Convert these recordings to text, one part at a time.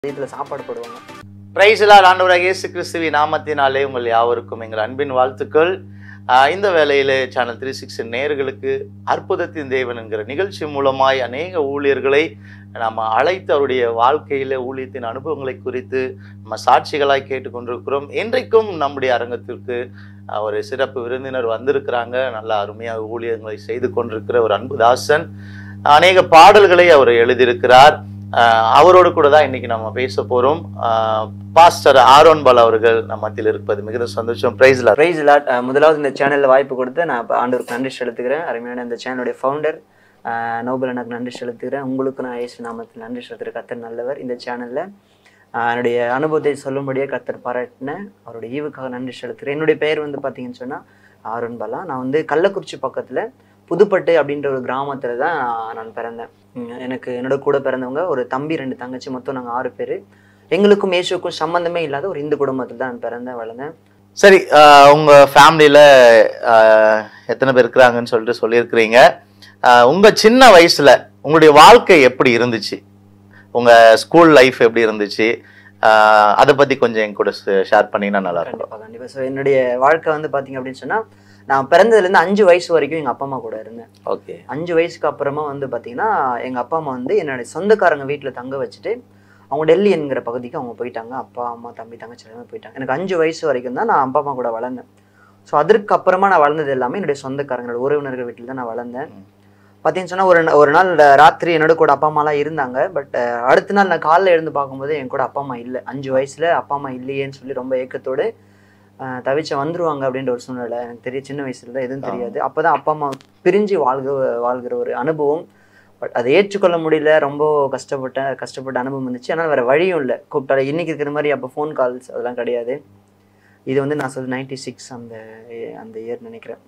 இதில் சாப்பாடு போடுவாங்க பிரைஸ்லால் ஆண்டவராக இயேசு கிறிஸ்துவின் நாமத்தினாலே உங்கள் யாவருக்கும் எங்கள் அன்பின் வாழ்த்துக்கள் ஆஹ் இந்த வேளையிலே சேனல் த்ரீ சிக்ஸ் நேயர்களுக்கு அற்புதத்தின் தேவன் என்கிற நிகழ்ச்சி மூலமாய் அநேக ஊழியர்களை நம்ம அழைத்து அவருடைய வாழ்க்கையில ஊழியத்தின் அனுபவங்களை குறித்து நம்ம சாட்சிகளாய் கேட்டுக்கொண்டிருக்கிறோம் இன்றைக்கும் நம்முடைய அரங்கத்திற்கு ஆஹ் ஒரு சிறப்பு விருந்தினர் வந்திருக்கிறாங்க நல்ல அருமையாக ஊழியங்களை செய்து கொண்டிருக்கிற ஒரு அன்புதாசன் அநேக பாடல்களை அவர் எழுதியிருக்கிறார் ஆஹ் அவரோடு கூட தான் இன்னைக்கு நம்ம பேச போறோம் ஆஹ் பாஸ்டர் ஆரோன் பால் அவர்கள் நம்ம மத்தியில் இருப்பது மிகுந்த சந்தோஷம் பிரைஸ்ல பிரைஸ் லாட் முதலாவது இந்த சேனலில் வாய்ப்பு கொடுத்து நான் இப்போ ஆண்டவருக்கு நன்றி செலுத்துகிறேன் அருமையான இந்த சேனலுடைய ஃபவுண்டர் நோபல் எனக்கு நன்றி செலுத்துகிறேன் உங்களுக்கு நான் இயேசு நாமத்தில் நன்றி செலுத்துகிற கத்தர் நல்லவர் இந்த சேனலில் என்னுடைய அனுபவத்தை சொல்லும்படியே கத்தர் பாராட்டினேன் அவருடைய ஈவுக்காக நன்றி செலுத்துகிறேன் என்னுடைய பெயர் வந்து பார்த்தீங்கன்னு சொன்னால் ஆரோன் பாலா நான் வந்து கள்ளக்குறிச்சி பக்கத்தில் புதுப்பட்டு அப்படின்ற ஒரு கிராமத்தில் தான் நான் பிறந்தேன் உம் எனக்கு என்னோட கூட பிறந்தவங்க ஒரு தம்பி ரெண்டு தங்கச்சி மொத்தம் நாங்கள் ஆறு பேர் எங்களுக்கும் இயேசுக்கும் சம்மந்தமே இல்லாத ஒரு இந்து குடும்பத்தில் தான் நான் பிறந்தேன் வளர்ந்தேன் சரி ஆஹ் உங்க ஃபேமிலியில ஆஹ் எத்தனை பேர் இருக்கிறாங்கன்னு சொல்லிட்டு சொல்லியிருக்கிறீங்க ஆஹ் உங்க சின்ன வயசுல உங்களுடைய வாழ்க்கை எப்படி இருந்துச்சு உங்க ஸ்கூல் லைஃப் எப்படி இருந்துச்சு ஆஹ் அதை பத்தி கொஞ்சம் என் கூட ஷேர் பண்ணீங்கன்னா நல்லா இருக்கும் கண்டிப்பா கண்டிப்பா ஸோ என்னுடைய வாழ்க்கை வந்து பாத்தீங்க அப்படின்னு சொன்னா நான் பிறந்ததுலேருந்து அஞ்சு வயசு வரைக்கும் எங்க அப்பா அம்மா கூட இருந்தேன் ஓகே அஞ்சு வயசுக்கு அப்புறமா வந்து பாத்தீங்கன்னா எங்க அப்பா அம்மா வந்து என்னுடைய சொந்தக்காரங்க வீட்டுல தங்க வச்சுட்டு அவங்க டெல்லி என்கிற பகுதிக்கு அவங்க போயிட்டாங்க அப்பா அம்மா தம்பி தங்கச்சி எல்லாமே போயிட்டாங்க எனக்கு அஞ்சு வயசு வரைக்கும் தான் நான் அப்பா அம்மா கூட வளர்ந்தேன் ஸோ அதற்கு அப்புறமா நான் வளர்ந்தது எல்லாமே என்னுடைய சொந்தக்காரங்களோட உறவினர்கள் வீட்டில் தான் நான் வளர்ந்தேன் ம். பார்த்தீங்கன்னு சொன்னா ஒரு நா- ஒரு நாள் ராத்திரி என்னோட கூட அப்பா அம்மாலாம் இருந்தாங்க பட் அடுத்த நாள் நான் காலைல எழுந்து பார்க்கும்போது என் கூட அப்பா அம்மா இல்லை அஞ்சு வயசுல அப்பா அம்மா இல்லையேன்னு சொல்லி ரொம்ப ஏக்கத்தோடு அஹ், தவிச்ச வந்துருவாங்க அப்படின்ற ஒரு சூழ்நிலை எனக்கு தெரிய சின்ன வயசுல தான் எதுவும் தெரியாது அப்பதான் அப்பா அம்மா பிரிஞ்சு வாழ்க வாழ்கிற ஒரு அனுபவம் பட் அதை ஏற்றுக்கொள்ள முடியல ரொம்ப கஷ்டப்பட்ட கஷ்டப்பட்ட அனுபவம் இருந்துச்சு ஆனால் வேற வழியும் இல்லை கூப்பிட்டாலே இன்னைக்கு இருக்கிற மாதிரி அப்போ ஃபோன் கால்ஸ் அதெல்லாம் கிடையாது இது வந்து நான் சொல்ல நைன்டி சிக்ஸ் அந்த அந்த இயர் நினைக்கிறேன்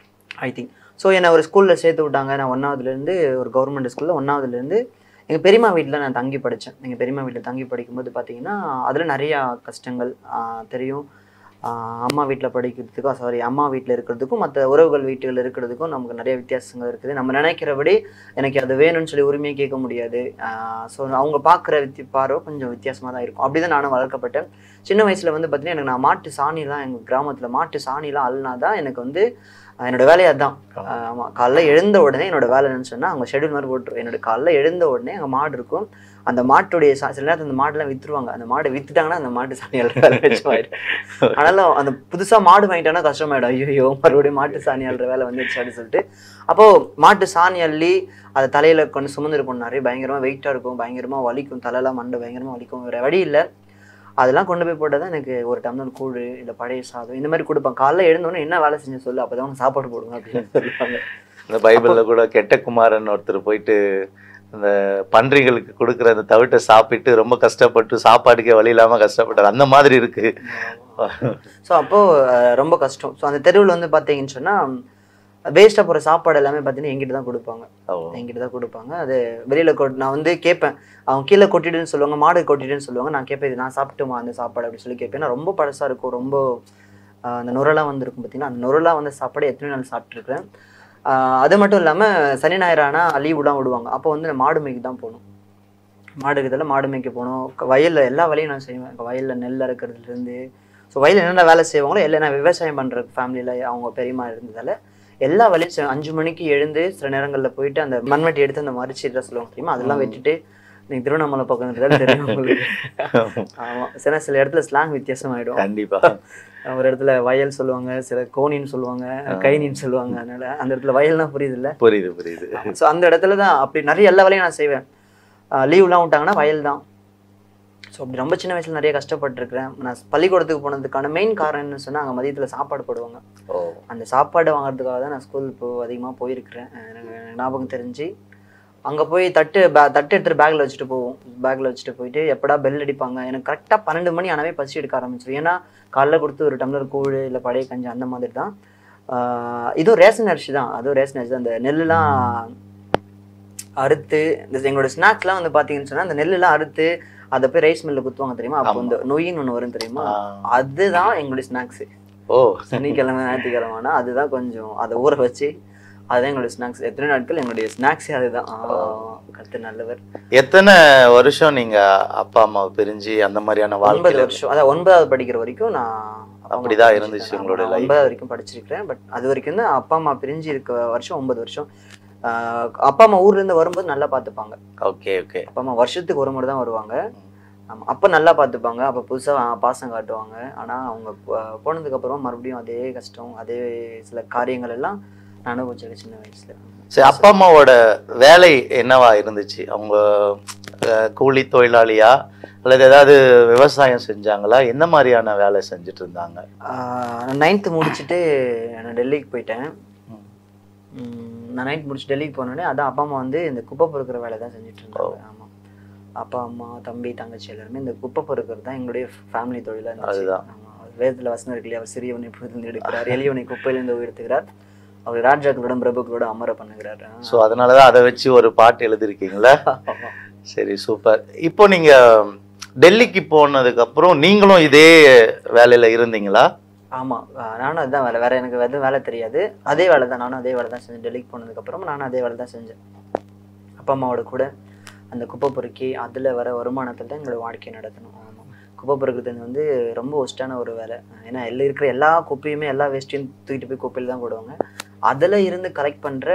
ஐ திங்க் ஸோ என்னை ஒரு ஸ்கூலில் சேர்த்து விட்டாங்க நான் ஒன்றாவதுலேருந்து ஒரு கவர்மெண்ட் ஸ்கூலில் ஒன்றாவதுலேருந்து எங்கள் பெரியம்மா வீட்டில் நான் தங்கி படித்தேன் எங்கள் பெரியம்மா வீட்டில் தங்கி படிக்கும்போது பார்த்தீங்கன்னா அதில் நிறையா கஷ்டங்கள் ஆஹ், தெரியும் ஆஹ், அம்மா வீட்டில் படிக்கிறதுக்கும் சாரி அம்மா வீட்டில் இருக்கிறதுக்கும் மற்ற உறவுகள் வீட்டுகள் இருக்கிறதுக்கும் நமக்கு நிறைய வித்தியாசங்கள் இருக்குது நம்ம நினைக்கிறபடி எனக்கு அது வேணும்னு சொல்லி உரிமையை கேட்க முடியாது ஸோ அவங்க பார்க்குற வித்தி பார்வை கொஞ்சம் வித்தியாசமாக தான் இருக்கும் அப்படி தான் நானும் வளர்க்கப்பட்டேன் சின்ன வயசில் வந்து பார்த்தீங்கன்னா எனக்கு நான் மாட்டு சாணிலாம் எங்கள் கிராமத்தில் மாட்டு சாணிலாம் அள்ளினா தான் எனக்கு வந்து ஆஹ், என்னோட வேலையை அதான் ஆமாம் காலைல எழுந்த உடனே என்னோட வேலை என்னன்னு சொன்னால் அவங்க ஷெடியூல் மாதிரி போட்டுருவோம் என்னோட காலைல எழுந்த உடனே அங்கே மாடு இருக்கும் அந்த மாட்டுடைய சா சில நேரத்தில் அந்த மாடுலாம் விற்றுருவாங்க அந்த மாடை வித்துட்டாங்கன்னா அந்த மாட்டு சாணியால் வேலை வச்சு ஆனாலும் அந்த புதுசாக மாடு வாங்கிட்டானா கஷ்டமாயிடும் ஐயோ மறுபடியும் மாட்டு சாணி அள்ளுற வேலை வந்துருச்சு அப்படின்னு சொல்லிட்டு அப்போது மாட்டு சாணி அள்ளி அதை தலையில் கொண்டு சுமந்துருப்போம் நிறைய பயங்கரமாக வெயிட்டாக இருக்கும் பயங்கரமாக வலிக்கும் தலையெல்லாம் மண்டை பயங்கரமாக வலிக்கும் வேறு வழி இல்லை அதெல்லாம் கொண்டு போய் போட்டால் தான் எனக்கு ஒரு டம்ளர் கூழ் இல்லை பழைய சாதம் இந்த மாதிரி கொடுப்பாங்க காலைல எழுந்தோடனே என்ன வேலை செஞ்சு சொல்லு அப்போ தான் சாப்பாடு போடுங்க அப்படின்னு சொல்லுவாங்க இந்த பைபிள்ல கூட கெட்ட குமாரன் ஒருத்தர் போயிட்டு அந்த பன்றிகளுக்கு கொடுக்குற அந்த தவிட்டை சாப்பிட்டு ரொம்ப கஷ்டப்பட்டு சாப்பாட்டுக்கே வழி இல்லாம கஷ்டப்பட்டார் அந்த மாதிரி இருக்கு ஸோ அப்போது ரொம்ப கஷ்டம் ஸோ அந்த தெருவில் வந்து பார்த்தீங்கன்னு சொன்னால் வேஸ்ட்டாக போகிற சாப்பாடு எல்லாமே பார்த்தீங்கன்னா எங்கிட்ட தான் கொடுப்பாங்க ஓ, என்கிட்ட தான் கொடுப்பாங்க அது வெளியில் கொட் நான் வந்து கேட்பேன் அவங்க கீழே கொட்டிடுன்னு சொல்லுவாங்க மாடு கொட்டிடுன்னு சொல்லுவாங்க நான் கேட்பேன் இது நான் சாப்பிட்டுமா அந்த சாப்பாடு அப்படின்னு சொல்லி கேட்பேன் நான் ரொம்ப பழசாக இருக்கும் ரொம்ப ஆஹ், அந்த நுரெல்லாம் வந்திருக்கும் பார்த்தீங்கன்னா அந்த நுரெல்லாம் வந்த சாப்பாடு எத்தனை நாள் சாப்பிட்ருக்கேன் அது மட்டும் இல்லாமல் சனி ஞாயிறு ஆனால் லீவுலாம் விடுவாங்க அப்போ வந்து நான் மாடு மேய்க்கு தான் போகணும் மாடு இதெல்லாம் மாடு மேய்க்க போகணும் வயலில் எல்லா வேலையும் நான் செய்வேன் வயலில் நெல் அறுக்கிறதுலேருந்து ஸோ வயலில் என்னென்ன வேலை செய்வாங்களோ எல்லாம் நான் விவசாயம் பண்ணுற ஃபேமிலியில் அவங்க பெரியம்மா இருந்ததால் எல்லா வேலையும் செய்வேன் அஞ்சு மணிக்கு எழுந்து சில நேரங்களில் போயிட்டு அந்த மண்வெட்டி எடுத்து அந்த மரிச்சிட்டு சொல்லுவாங்க தெரியுமா அதெல்லாம் வெட்டிட்டு நீங்கள் திருவண்ணாமலை பக்கம் இருக்கிறது தெரியும் உங்களுக்கு ஆமாம் சில சில இடத்துல ஸ்லாங் வித்தியாசம் ஆகிடும் கண்டிப்பா ஒரு இடத்துல வயல் சொல்லுவாங்க சில கோணின்னு சொல்லுவாங்க கைனின்னு சொல்லுவாங்க அதனால அந்த இடத்துல வயல்னா புரியுது இல்ல புரியுது புரியுது ஸோ அந்த இடத்துல தான் அப்படி நிறைய எல்லா வேலையும் நான் செய்வேன் லீவ்லாம் விட்டாங்கன்னா வயல் தான் ஸோ அப்படி ரொம்ப சின்ன வயசுல நிறைய கஷ்டப்பட்டிருக்கிறேன் நான் பள்ளிக்கூடத்துக்கு போனதுக்கான மெயின் காரணம் என்ன சொன்னால் அங்கே மதியத்தில் சாப்பாடு போடுவாங்க ஓ அந்த சாப்பாடு வாங்குறதுக்காக தான் நான் ஸ்கூல் இப்போ அதிகமாக போயிருக்கிறேன் எனக்கு ஞாபகம் தெரிஞ்சு அங்கே போய் தட்டு பே தட்டு எடுத்துட்டு பேக்கில் வச்சுட்டு போவோம் பேக்கில் வச்சுட்டு போயிட்டு எப்படா பெல் அடிப்பாங்க எனக்கு கரெக்டாக பன்னெண்டு மணி ஆனவே பசி எடுக்க ஆரம்பிச்சிடும் ஏன்னா காலைல கொடுத்து ஒரு டம்ளர் கூழ் இல்லை பழைய கஞ்சி அந்த மாதிரி தான் ஆஹ் இதுவும் ரேஷன் அரிசி தான் அதுவும் ரேஷன் அரிசி தான் அந்த நெல்லுலாம் அறுத்து இந்த எங்களோட ஸ்நாக்ஸ்லாம் வந்து பார்த்தீங்கன்னு சொன்னால் அந்த நெல்லுலாம் அறுத்து அதை போய் ரைஸ் மில்லில் குத்துவாங்க தெரியுமா அப்போ ஆமா. இந்த நொயின்னு ஒன்று வரும் தெரியுமா ஆ. அதுதான் எங்களுடைய ஸ்நாக்ஸு ஓ சனிக்கிழமை ஞாயிற்றுக்கிழமைனா அதுதான் கொஞ்சம் அதை ஊற வச்சு அதுதான் எங்களுடைய ஸ்நாக்ஸ் எத்தனை நாட்கள் எங்களுடைய ஸ்நாக்ஸே அதுதான் கருத்து நல்லவர் எத்தனை வருஷம் நீங்க அப்பா அம்மாவை பிரிஞ்சு அந்த மாதிரியான ஒன்பது வாழ்க்கையில வருஷம் அதான் ஒன்பதாவது படிக்கிற வரைக்கும் நான் அப்பா அம்மா அப்படிதான் பிரிஞ்சு இருந்துச்சு இருக்கேன். உங்களோட ஆமா, life. ஒன்பதாவது வரைக்கும் படிச்சிருக்கிறேன் பட் அது வரைக்கும் தான் அப்பா அம்மா பிரிஞ்சு இருக்க வருஷம் ஒன்பது வருஷம் ஆஹ் அப்பா அம்மா ஊர்ல இருந்து வரும்போது நல்லா பார்த்துப்பாங்க ஓகே ஓகே அப்பா அம்மா வருஷத்துக்கு ஒரு முறை தான் வருவாங்க ஆமா அப்ப நல்லா பார்த்துப்பாங்க அப்ப புதுசா ஆ, பாசம் காட்டுவாங்க ஆனா அவங்க போ- போனதுக்கு அப்புறம் மறுபடியும் அதே கஷ்டம் அதே சில காரியங்கள் எல்லாம் நான் அனுபவிச்சிருக்கேன் சின்ன வயசுல சரி அப்பா அம்மாவோட வேலை என்னவா இருந்துச்சு அவங்க அஹ், கூலி தொழிலாளியா அல்லது ஏதாவது விவசாயம் செஞ்சாங்களா என்ன மாதிரியான வேலை செஞ்சுட்டு இருந்தாங்க நைன்த்து முடிச்சுட்டு நான் டெல்லிக்கு போயிட்டேன் ம். ம், நான் நைன்த் முடிச்சு டெல்லிக்கு போனோடனே அதான் அப்பா அம்மா வந்து இந்த குப்பை பொறுக்கிற வேலை தான் செஞ்சுட்டு இருந்தாங்க ஆமா அப்பா அம்மா தம்பி தங்கச்சி எல்லாருமே இந்த குப்பை பொறுக்கிறது தான் எங்களுடைய ஃபேமிலி தொழிலா இருந்துச்சு அதுதான். ஆமா வேதத்துல வசனம் இருக்கு இல்லையா அவர் சிறியவனை புகுந்து எடுக்கிறார் எளியவனை குப்பையிலிருந்து உயர்த்துகிறார் அவர் ராஜாக்களோட பிரபுக்களோட அமர பண்ணுகிறார் ஸோ அதனாலதான் அதை வச்சு ஒரு பாட்டு எழுதிருக்கீங்களா ஆமா. சரி சூப்பர் இப்போ நீங்க டெல்லிக்கு போனதுக்கு அப்புறம் நீங்களும் இதே வேலையில இருந்தீங்களா ஆமா அஹ் நானும் அதுதான் வேலை வேற எனக்கு எதுவும் வேலை தெரியாது அதே வேலை தான் நானும் அதே வேலை தான் செஞ்சேன் டெல்லிக்கு போனதுக்கு அப்புறம் நானும் அதே வேலை தான் செஞ்சேன் அப்பா அம்மாவோட கூட அந்த குப்பை பொறுக்கி அதுல வர வருமானத்தில் தான் எங்களோட வாழ்க்கை நடத்தணும் ஆமா குப்பை பொறுக்கிறது வந்து ரொம்ப ஒஸ்டான ஒரு வேலை ஏன்னா எல்லாம் இருக்கிற எல்லா குப்பையுமே எல்லா வேஸ்ட்டையும் தூக்கிட்டு போய் குப்பையில் தான் போடுவாங்க அதுல இருந்து கலெக்ட் பண்ற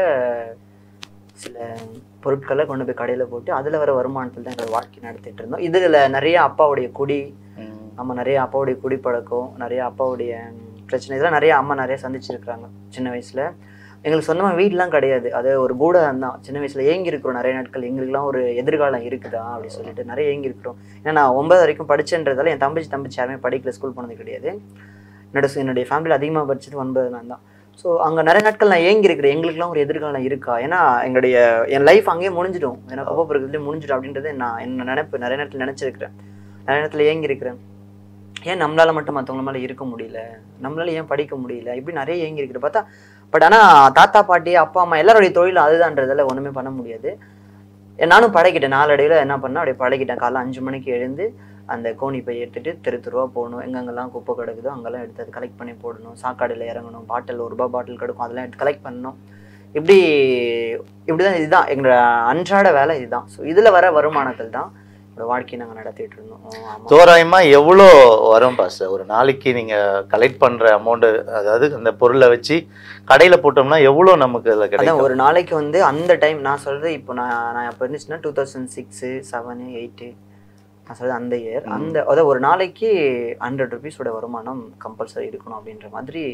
சில பொருட்களை கொண்டு போய் கடையில போட்டு அதுல வர வருமானத்தில் தான் எங்களோட வாழ்க்கை நடத்திட்டு இருந்தோம் இதுல நிறைய அப்பாவுடைய குடி ம். நம்ம நிறைய அப்பாவுடைய குடிப்பழக்கம் நிறைய அப்பாவுடைய ம், பிரச்சனை இதெல்லாம் நிறைய அம்மா நிறைய சந்திச்சிருக்கிறாங்க சின்ன வயசுல எங்களுக்கு சொந்தமாக வீடெலாம் கிடையாது அது ஒரு கூடம் தான் சின்ன வயசுல ஏங்கி இருக்கிறோம் நிறைய நாட்கள் எங்களுக்குலாம் ஒரு எதிர்காலம் இருக்குதா அப்படி சொல்லிட்டு நிறைய ஏங்கி இருக்கிறோம் ஏன்னா நான் ஒன்பது வரைக்கும் படிச்சேன்றதால என் தம்பச்சி தம்பச்சி யாருமே படிக்கல ஸ்கூல் போனது கிடையாது என்னோட என்னுடைய ஃபேமிலியில் அதிகமாக படிச்சது ஒன்பது நான் தான் ஸோ அங்கே நிறைய நாட்கள் நான் ஏங்கி இருக்கிறேன் எங்களுக்குலாம் ஒரு எதிர்காலம் இருக்கா ஏன்னா எங்களுடைய என் லைஃப் அங்கேயே முடிஞ்சிடும் ஏன்னா குப்பை பொறுக்கிறதுலேயே முடிஞ்சிடும் அப்படின்றது நான் என்ன நினைப்பு நிறைய நேரத்தில் நினச்சிருக்கிறேன் நிறைய நேரத்தில் ஏங்கி இருக்கிறேன் ஏன் நம்மளால மட்டும் மற்றவங்கள மேலே இருக்க முடியல நம்மளால ஏன் படிக்க முடியல இப்படி நிறைய ஏங்கி இருக்கிற பார்த்தா பட் ஆனால் தாத்தா பாட்டி அப்பா அம்மா எல்லாருடைய தொழில் அதுதான்றதால ஒன்றுமே பண்ண முடியாது ஏ, நானும் பழகிட்டேன் நாளடைவில் என்ன பண்ணேன் அப்படியே பழகிட்டேன் காலைல அஞ்சு மணிக்கு எழுந்து அந்த கோணி பை எடுத்துட்டு தெரு தெருவா போகணும் எங்கெங்கெல்லாம் குப்பை கிடக்குதோ அங்கெல்லாம் எடுத்து அது கலெக்ட் பண்ணி போடணும் சாக்காடியில் இறங்கணும் பாட்டில் ஒரு ரூபாய் பாட்டில் கிடக்கும் அதெல்லாம் எடுத்து கலெக்ட் பண்ணணும் இப்படி இப்படிதான் இதுதான் எங்களோட அன்றாட வேலை இதுதான் ஸோ இதில் வர வருமானத்தில் தான் என்னோட வாழ்க்கையை நாங்கள் நடத்திட்டு இருந்தோம் ஆமா. தோராயமா எவ்வளோ வரும் பாஸ் ஒரு நாளைக்கு நீங்க கலெக்ட் பண்ற அமௌண்ட் அதாவது அந்த பொருளை வச்சு கடையில போட்டோம்னா எவ்வளோ நமக்கு அதுல அதான் கிடைக்கும் ஒரு நாளைக்கு வந்து அந்த டைம் நான் சொல்றது இப்போ நான் நான் அப்போ இருந்துச்சுன்னா two thousand six seven eight நான் சொல்றது அந்த இயர் ம். அந்த அதாவது ஒரு நாளைக்கு ஹண்ட்ரட் ருபீஸோட வருமானம் கம்பல்சரி இருக்கணும் அப்படின்ற மாதிரி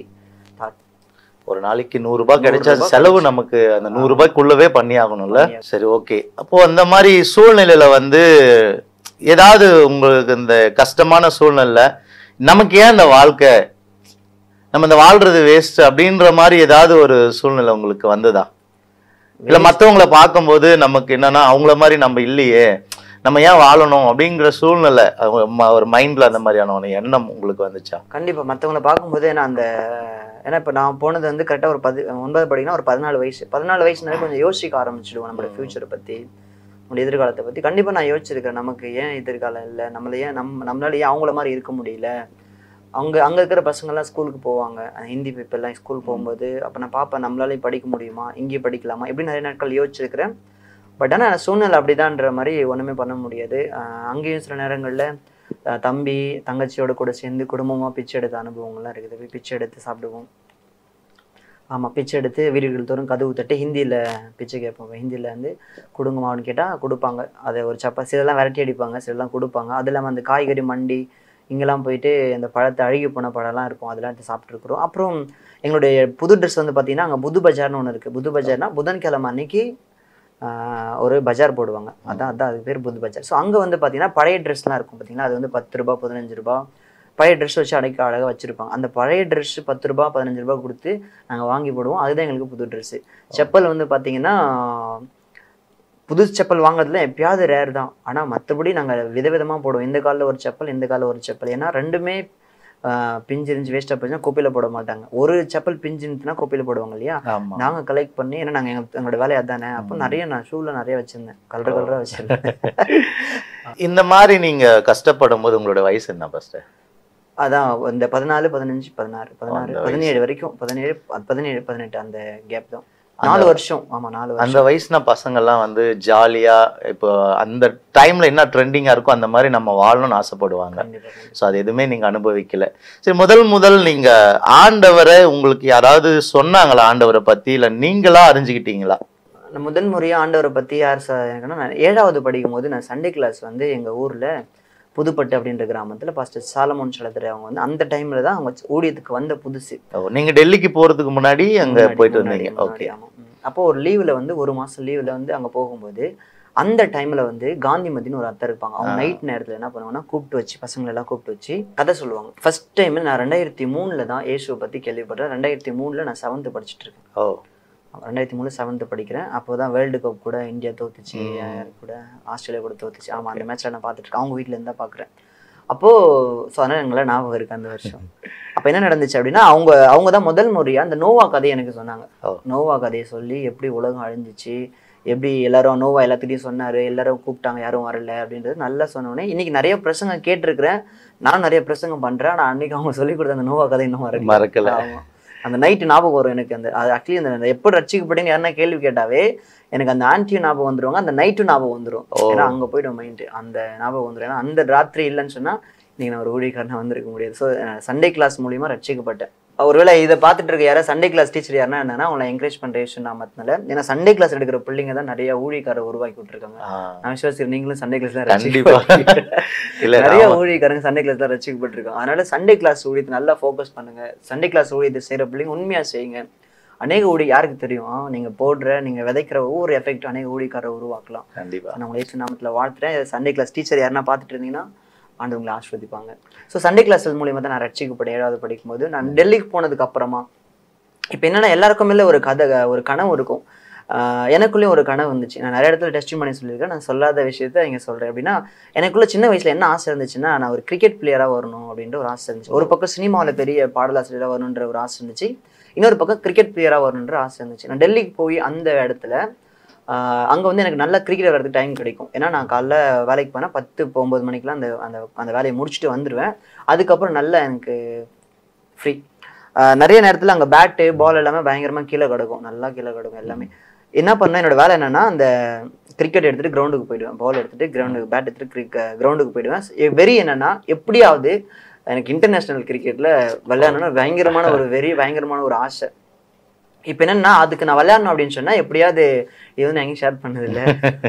ஒரு நாளைக்கு நூறு ரூபாய் நூறு கிடைச்சா அது ரூபாய் செலவு நமக்கு அந்த நூறு ரூபாய்க்குள்ளவே பண்ணி ஆகணும்ல பண்ணி சரி ஓகே அப்போ அந்த மாதிரி சூழ்நிலையில வந்து ஏதாவது உங்களுக்கு இந்த கஷ்டமான சூழ்நிலை நமக்கு ஏன் இந்த வாழ்க்கை நம்ம இந்த வாழ்றது வேஸ்ட் அப்படின்ற மாதிரி ஏதாவது ஒரு சூழ்நிலை உங்களுக்கு வந்ததா இல்ல மத்தவங்கள பார்க்கும்போது நமக்கு என்னன்னா அவங்கள மாதிரி நம்ம இல்லையே நம்ம ஏன் வாழணும் அப்படிங்கிற சூழ்நிலை அவங்க ம- ஒரு மைண்ட்ல அந்த மாதிரியான ஒரு எண்ணம் உங்களுக்கு வந்துச்சா கண்டிப்பா மற்றவங்கள பார்க்கும்போது ஏன்னா அந்த ஏன்னா இப்போ நான் போனது வந்து கரெக்டாக ஒரு பதி ஒன்பது படிக்கனா ஒரு பதினாலு வயசு பதினாலு வயசுனாலே கொஞ்சம் யோசிக்க ஆரம்பிச்சிடுவோம் நம்மளோட ம். ஃபியூச்சரை பற்றி நம்மளோட எதிர்காலத்தை பற்றி கண்டிப்பாக நான் யோசிச்சிருக்கேன் நமக்கு ஏன் எதிர்காலம் இல்லை நம்மள ஏன் நம் நம்மளால ஏன் அவங்கள மாதிரி இருக்க முடியல அவங்க அங்கே இருக்கிற பசங்கள்லாம் ஸ்கூலுக்கு போவாங்க அந்த ஹிந்தி பீப்பிள்லாம் ஸ்கூல் போகும்போது அப்போ நான் பார்ப்பேன் நம்மளாலையும் படிக்க முடியுமா இங்கேயும் படிக்கலாமா இப்படி நிறைய நாட்கள் யோசிச்சிருக்கிறேன் பட் ஆனால் சூழ்நிலை அப்படிதான்ற மாதிரி ஒன்றுமே பண்ண முடியாது ஆஹ் அங்கேயும் சில நேரங்களில் தம்பி தங்கச்சியோட கூட சேர்ந்து குடும்பமாக பிச்சை எடுத்த அனுபவங்கள்லாம் இருக்குது போய் பிச்சை எடுத்து சாப்பிடுவோம் ஆமாம் பிச்சை எடுத்து வீடுகள் தோறும் கதவு தட்டி ஹிந்தியில் பிச்சை கேட்போம் ஹிந்தியில் வந்து கொடுங்கம்மான்னு கேட்டால் கொடுப்பாங்க அதை ஒரு சப்பா சிலலாம் விரட்டி அடிப்பாங்க சிலலாம் கொடுப்பாங்க அது இல்லாமல் அந்த காய்கறி மண்டி இங்கெல்லாம் போயிட்டு அந்த பழத்தை அழுகி போன பழம்லாம் இருக்கும் அதெல்லாம் எடுத்து சாப்பிட்ருக்குறோம் அப்புறம் எங்களுடைய புது ட்ரெஸ் வந்து பார்த்தீங்கன்னா அங்கே புது பஜார்னு ஒன்று இருக்குது புது பஜார்னா புதன்கிழமை அன்னைக்கு ஆஹ், ஒரு பஜார் போடுவாங்க அதான் அதான் அது பேர் புது பஜார் ஸோ அங்கே வந்து பார்த்தீங்கன்னா பழைய ட்ரெஸ்லாம் இருக்கும் பார்த்தீங்கன்னா அது வந்து பத்து ரூபா பதினஞ்சு ரூபா பழைய ட்ரெஸ் வச்சு அடைக்க அழகாக வச்சுருப்பாங்க அந்த பழைய ட்ரெஸ் பத்து ரூபா பதினஞ்சு ரூபா கொடுத்து நாங்கள் வாங்கி போடுவோம் அதுதான் எங்களுக்கு புது ட்ரெஸ்ஸு செப்பல் வந்து பார்த்தீங்கன்னா புது செப்பல் வாங்குறதுல எப்பயாவது ரேர் தான் ஆனால் மற்றபடி நாங்கள் விதவிதமாக போடுவோம் இந்த காலில் ஒரு செப்பல் இந்த காலில் ஒரு செப்பல் ஏன்னா ரெண்டுமே ஆஹ், பிஞ்சிருந்துச்சு வேஸ்ட்டாக போச்சுன்னா குப்பையில் போட மாட்டாங்க ஒரு செப்பல் பிஞ்சிருந்துச்சுன்னா குப்பையில் போடுவாங்க இல்லையா ஆமா நாங்கள் கலெக்ட் பண்ணி ஏன்னா நாங்கள் எங்க எங்களோட வேலை அதானே அப்போ ம். நிறைய நான் ஷூவில் நிறைய வச்சுருந்தேன் கலர் கலராக வச்சுருந்தேன் இந்த மாதிரி நீங்க கஷ்டப்படும் போது உங்களோட வயசு என்ன ஃபர்ஸ்ட் அதான் இந்த பதினாலு பதினஞ்சு பதினாறு பதினாறு அந்த வயசு. பதினேழு வரைக்கும் பதினேழு ப- பதினேழு பதினெட்டு அந்த கேப் தான் நாலு வருஷம் ஆமா நாலு வருஷம் அந்த வயசுன பசங்கள்லாம் வந்து ஜாலியா இப்போ அந்த டைம்ல என்ன ட்ரெண்டிங்கா இருக்கோ அந்த மாதிரி நம்ம வாழணும்னு ஆசைப்படுவாங்க கண்டிப்பா, கண்டிப்பா. ஸோ அது எதுவுமே நீங்க அனுபவிக்கல சரி முதல் முதல் நீங்க ஆண்டவரை உங்களுக்கு யாராவது சொன்னாங்களா ஆண்டவரை பத்தி இல்ல நீங்களா அறிஞ்சுக்கிட்டீங்களா நான் முதன் முறையா ஆண்டவரை பத்தி யார் ச- எனக்குன்னா நான் ஏழாவது படிக்கும் போது நான் சண்டே கிளாஸ் வந்து எங்க ஊர்ல புதுப்பட்டு அப்படின்ற கிராமத்துல பாஸ்டர் சாலமோன் சலத்துறை அவங்க வந்து அந்த டைம்ல தான் அவங்க ஊழியத்துக்கு வந்த புதுசு ஓ, நீங்க டெல்லிக்கு போறதுக்கு முன்னாடி அங்க முன்னாடி, போயிட்டு முன்னாடி, வந்தீங்க முன்னாடி, ஓகே ஆமா. ம். அப்போ ஒரு லீவ்ல வந்து ஒரு மாசம் லீவ்ல வந்து அங்க போகும்போது அந்த டைம்ல வந்து காந்திமதினு ஒரு அத்தை இருப்பாங்க அவங்க ஆ. நைட் நேரத்துல என்ன பண்ணுவாங்கன்னா கூப்பிட்டு வச்சு பசங்களை எல்லாம் கூப்பிட்டு வச்சு கதை சொல்லுவாங்க ஃபர்ஸ்ட் டைம் நான் ரெண்டாயிரத்தி மூணுல தான் இயேசுவை பத்தி கேள்விப்பட்டேன் ரெண்டாயிரத்தி மூணுல நான் செவன்த் படிச்சுட்டு இருக்கேன் ஓ ரெண்டாயிரத்தி மூணு செவன்த் படிக்கிறேன் அப்போதான் வேர்ல்டு கப் கூட இந்தியா தோத்துச்சு ம். யார் கூட ஆஸ்திரேலியா கூட தோத்துச்சு ஆமா அந்த மேட்ச்ல நான் பார்த்துட்டு இருக்கேன் அவங்க வீட்ல இருந்தா பாக்குறேன் அப்போ ஸோ அதனால எங்களை ஞாபகம் இருக்கு அந்த வருஷம் அப்ப என்ன நடந்துச்சு அப்படின்னா அவங்க அவங்க தான் முதல் முறையா அந்த நோவா கதையை எனக்கு சொன்னாங்க ஓ. நோவா கதையை சொல்லி எப்படி உலகம் அழிஞ்சிச்சு எப்படி எல்லாரும் நோவா எல்லாத்துட்டையும் சொன்னாரு எல்லாரும் கூப்பிட்டாங்க யாரும் வரல அப்படின்றது நல்லா சொன்னோடனே இன்னைக்கு நிறைய பிரசங்கம் கேட்டிருக்கிறேன் நான் நிறைய பிரசங்கம் பண்றேன் ஆனா அன்னைக்கு அவங்க சொல்லி கொடுத்த அந்த நோவா கதை இன்னும் மறக்கல மறக்கல ஆமா. அந்த நைட்டு ஞாபகம் வரும் எனக்கு அந்த அது ஆக்சுவலி அந்த அந்த எப்படி ரசிக்கப்பட்டேன்னு யாருன்னா கேள்வி கேட்டாவே எனக்கு அந்த ஆன்டியும் ஞாபகம் வந்துருவாங்க அந்த நைட்டும் ஞாபகம் வந்துரும் ஓ. ஏன்னா அங்க போயிடும் மைண்ட் அந்த ஞாபகம் வந்துரும் ஏன்னா அந்த ராத்திரி இல்லைன்னு சொன்னா நீங்க நான் ஒரு ஊழியக்காரனா வந்திருக்க முடியாது ஸோ சண்டே கிளாஸ் மூலியமா ரட்சிக்கப்பட்டேன் ஒருவேளை இதை பார்த்துட்டு இருக்க யாரா சண்டே கிளாஸ் டீச்சர் யாருன்னா என்னன்னா அவங்களை என்கரேஜ் பண்ற விஷயம் நாமத்தினால ஏன்னா சண்டே கிளாஸ் எடுக்கிற பிள்ளைங்க தான் நிறைய ஊழியக்காரர் உருவாக்கி விட்டுருக்காங்க ஆ, நான் விசுவாசிக்கிறேன் நீங்களும் சண்டே கிளாஸ்ல கண்டிப்பா இல்ல நிறைய நாம- ஊழியக்காரங்க சண்டே கிளாஸ் தான் ரசிக்கப்பட்டிருக்காங்க அதனால சண்டே கிளாஸ் ஊழியத்தை நல்லா ஃபோக்கஸ் பண்ணுங்க சண்டே கிளாஸ் ஊழியத்தை செய்யற பிள்ளைங்க உண்மையா செய்யுங்க அநேக ஊழி யாருக்கு தெரியும் ஆ, நீங்க போடுற நீங்க விதைக்கிற ஒவ்வொரு எஃபெக்ட் அநேக ஊழியக்காரரை உருவாக்கலாம் கண்டிப்பா நான் உங்களை இயேசு நாமத்துல வாழ்த்துறேன் சண்டே கிளாஸ் டீச்சர் யாருன்னா பார்த்துட்டு இருந்தீங்கன்னா ஆண்டு உங்களை ஆஸ்வதிப்பாங்க ஸோ சண்டே கிளாஸ் மூலியமா தான் நான் ரட்சிக்கப்பட்டேன் ஏழாவது படிக்கும்போது நான் டெல்லிக்கு போனதுக்கு அப்புறமா இப்போ என்னன்னா எல்லாருக்குமே ஒரு கதை ஒரு கனவு இருக்கும் ஆஹ் எனக்குள்ளேயும் ஒரு கனவு வந்துச்சு நான் நிறைய இடத்துல டெஸ்ட் பண்ணி சொல்லியிருக்கேன் நான் சொல்லாத விஷயத்த இங்க சொல்றேன் அப்படின்னா எனக்குள்ள சின்ன வயசுல என்ன ஆசை இருந்துச்சுன்னா நான் ஒரு கிரிக்கெட் பிளேயரா வரணும் அப்படின்ற ஒரு ஆசை இருந்துச்சு ஒரு பக்கம் சினிமாவில் பெரிய பாடலாசிரியராக வரணுன்ற ஒரு ஆசை இருந்துச்சு இன்னொரு பக்கம் கிரிக்கெட் பிளேயரா வரணுன்ற ஆசை இருந்துச்சு நான் டெல்லிக்கு போய் அந்த இடத்துல ஆஹ் அங்க வந்து எனக்கு நல்ல கிரிக்கெட் விளையாடுறதுக்கு டைம் கிடைக்கும் ஏன்னா நான் காலைல வேலைக்கு போனால் பத்து இப்போ ஒன்பது மணிக்கெலாம் அந்த அந்த அந்த வேலையை முடிச்சுட்டு வந்துடுவேன் அதுக்கப்புறம் நல்ல எனக்கு ஃப்ரீ நிறைய நேரத்தில் அங்கே பேட்டு பால் எல்லாமே பயங்கரமாக கீழே கிடக்கும் நல்லா கீழே கிடக்கும் எல்லாமே என்ன பண்ணேன் என்னோட வேலை என்னன்னா அந்த கிரிக்கெட் எடுத்துட்டு கிரவுண்டுக்கு போயிடுவேன் பால் எடுத்துட்டு கிரவுண்டுக்கு பேட் எடுத்துட்டு கிரிக்க கிரவுண்டுக்கு போயிடுவேன் எ- வெறி என்னன்னா எப்படியாவது எனக்கு இன்டர்நேஷனல் கிரிக்கெட்ல விளையாடணும்னு பயங்கரமான ஒரு வெறி பயங்கரமான ஒரு ஆசை இப்போ என்னன்னா அதுக்கு நான் விளையாடணும் அப்படின்னு சொன்னா எப்படியாவது இது வந்து நான் எங்கேயும் ஷேர் பண்ணதில்லை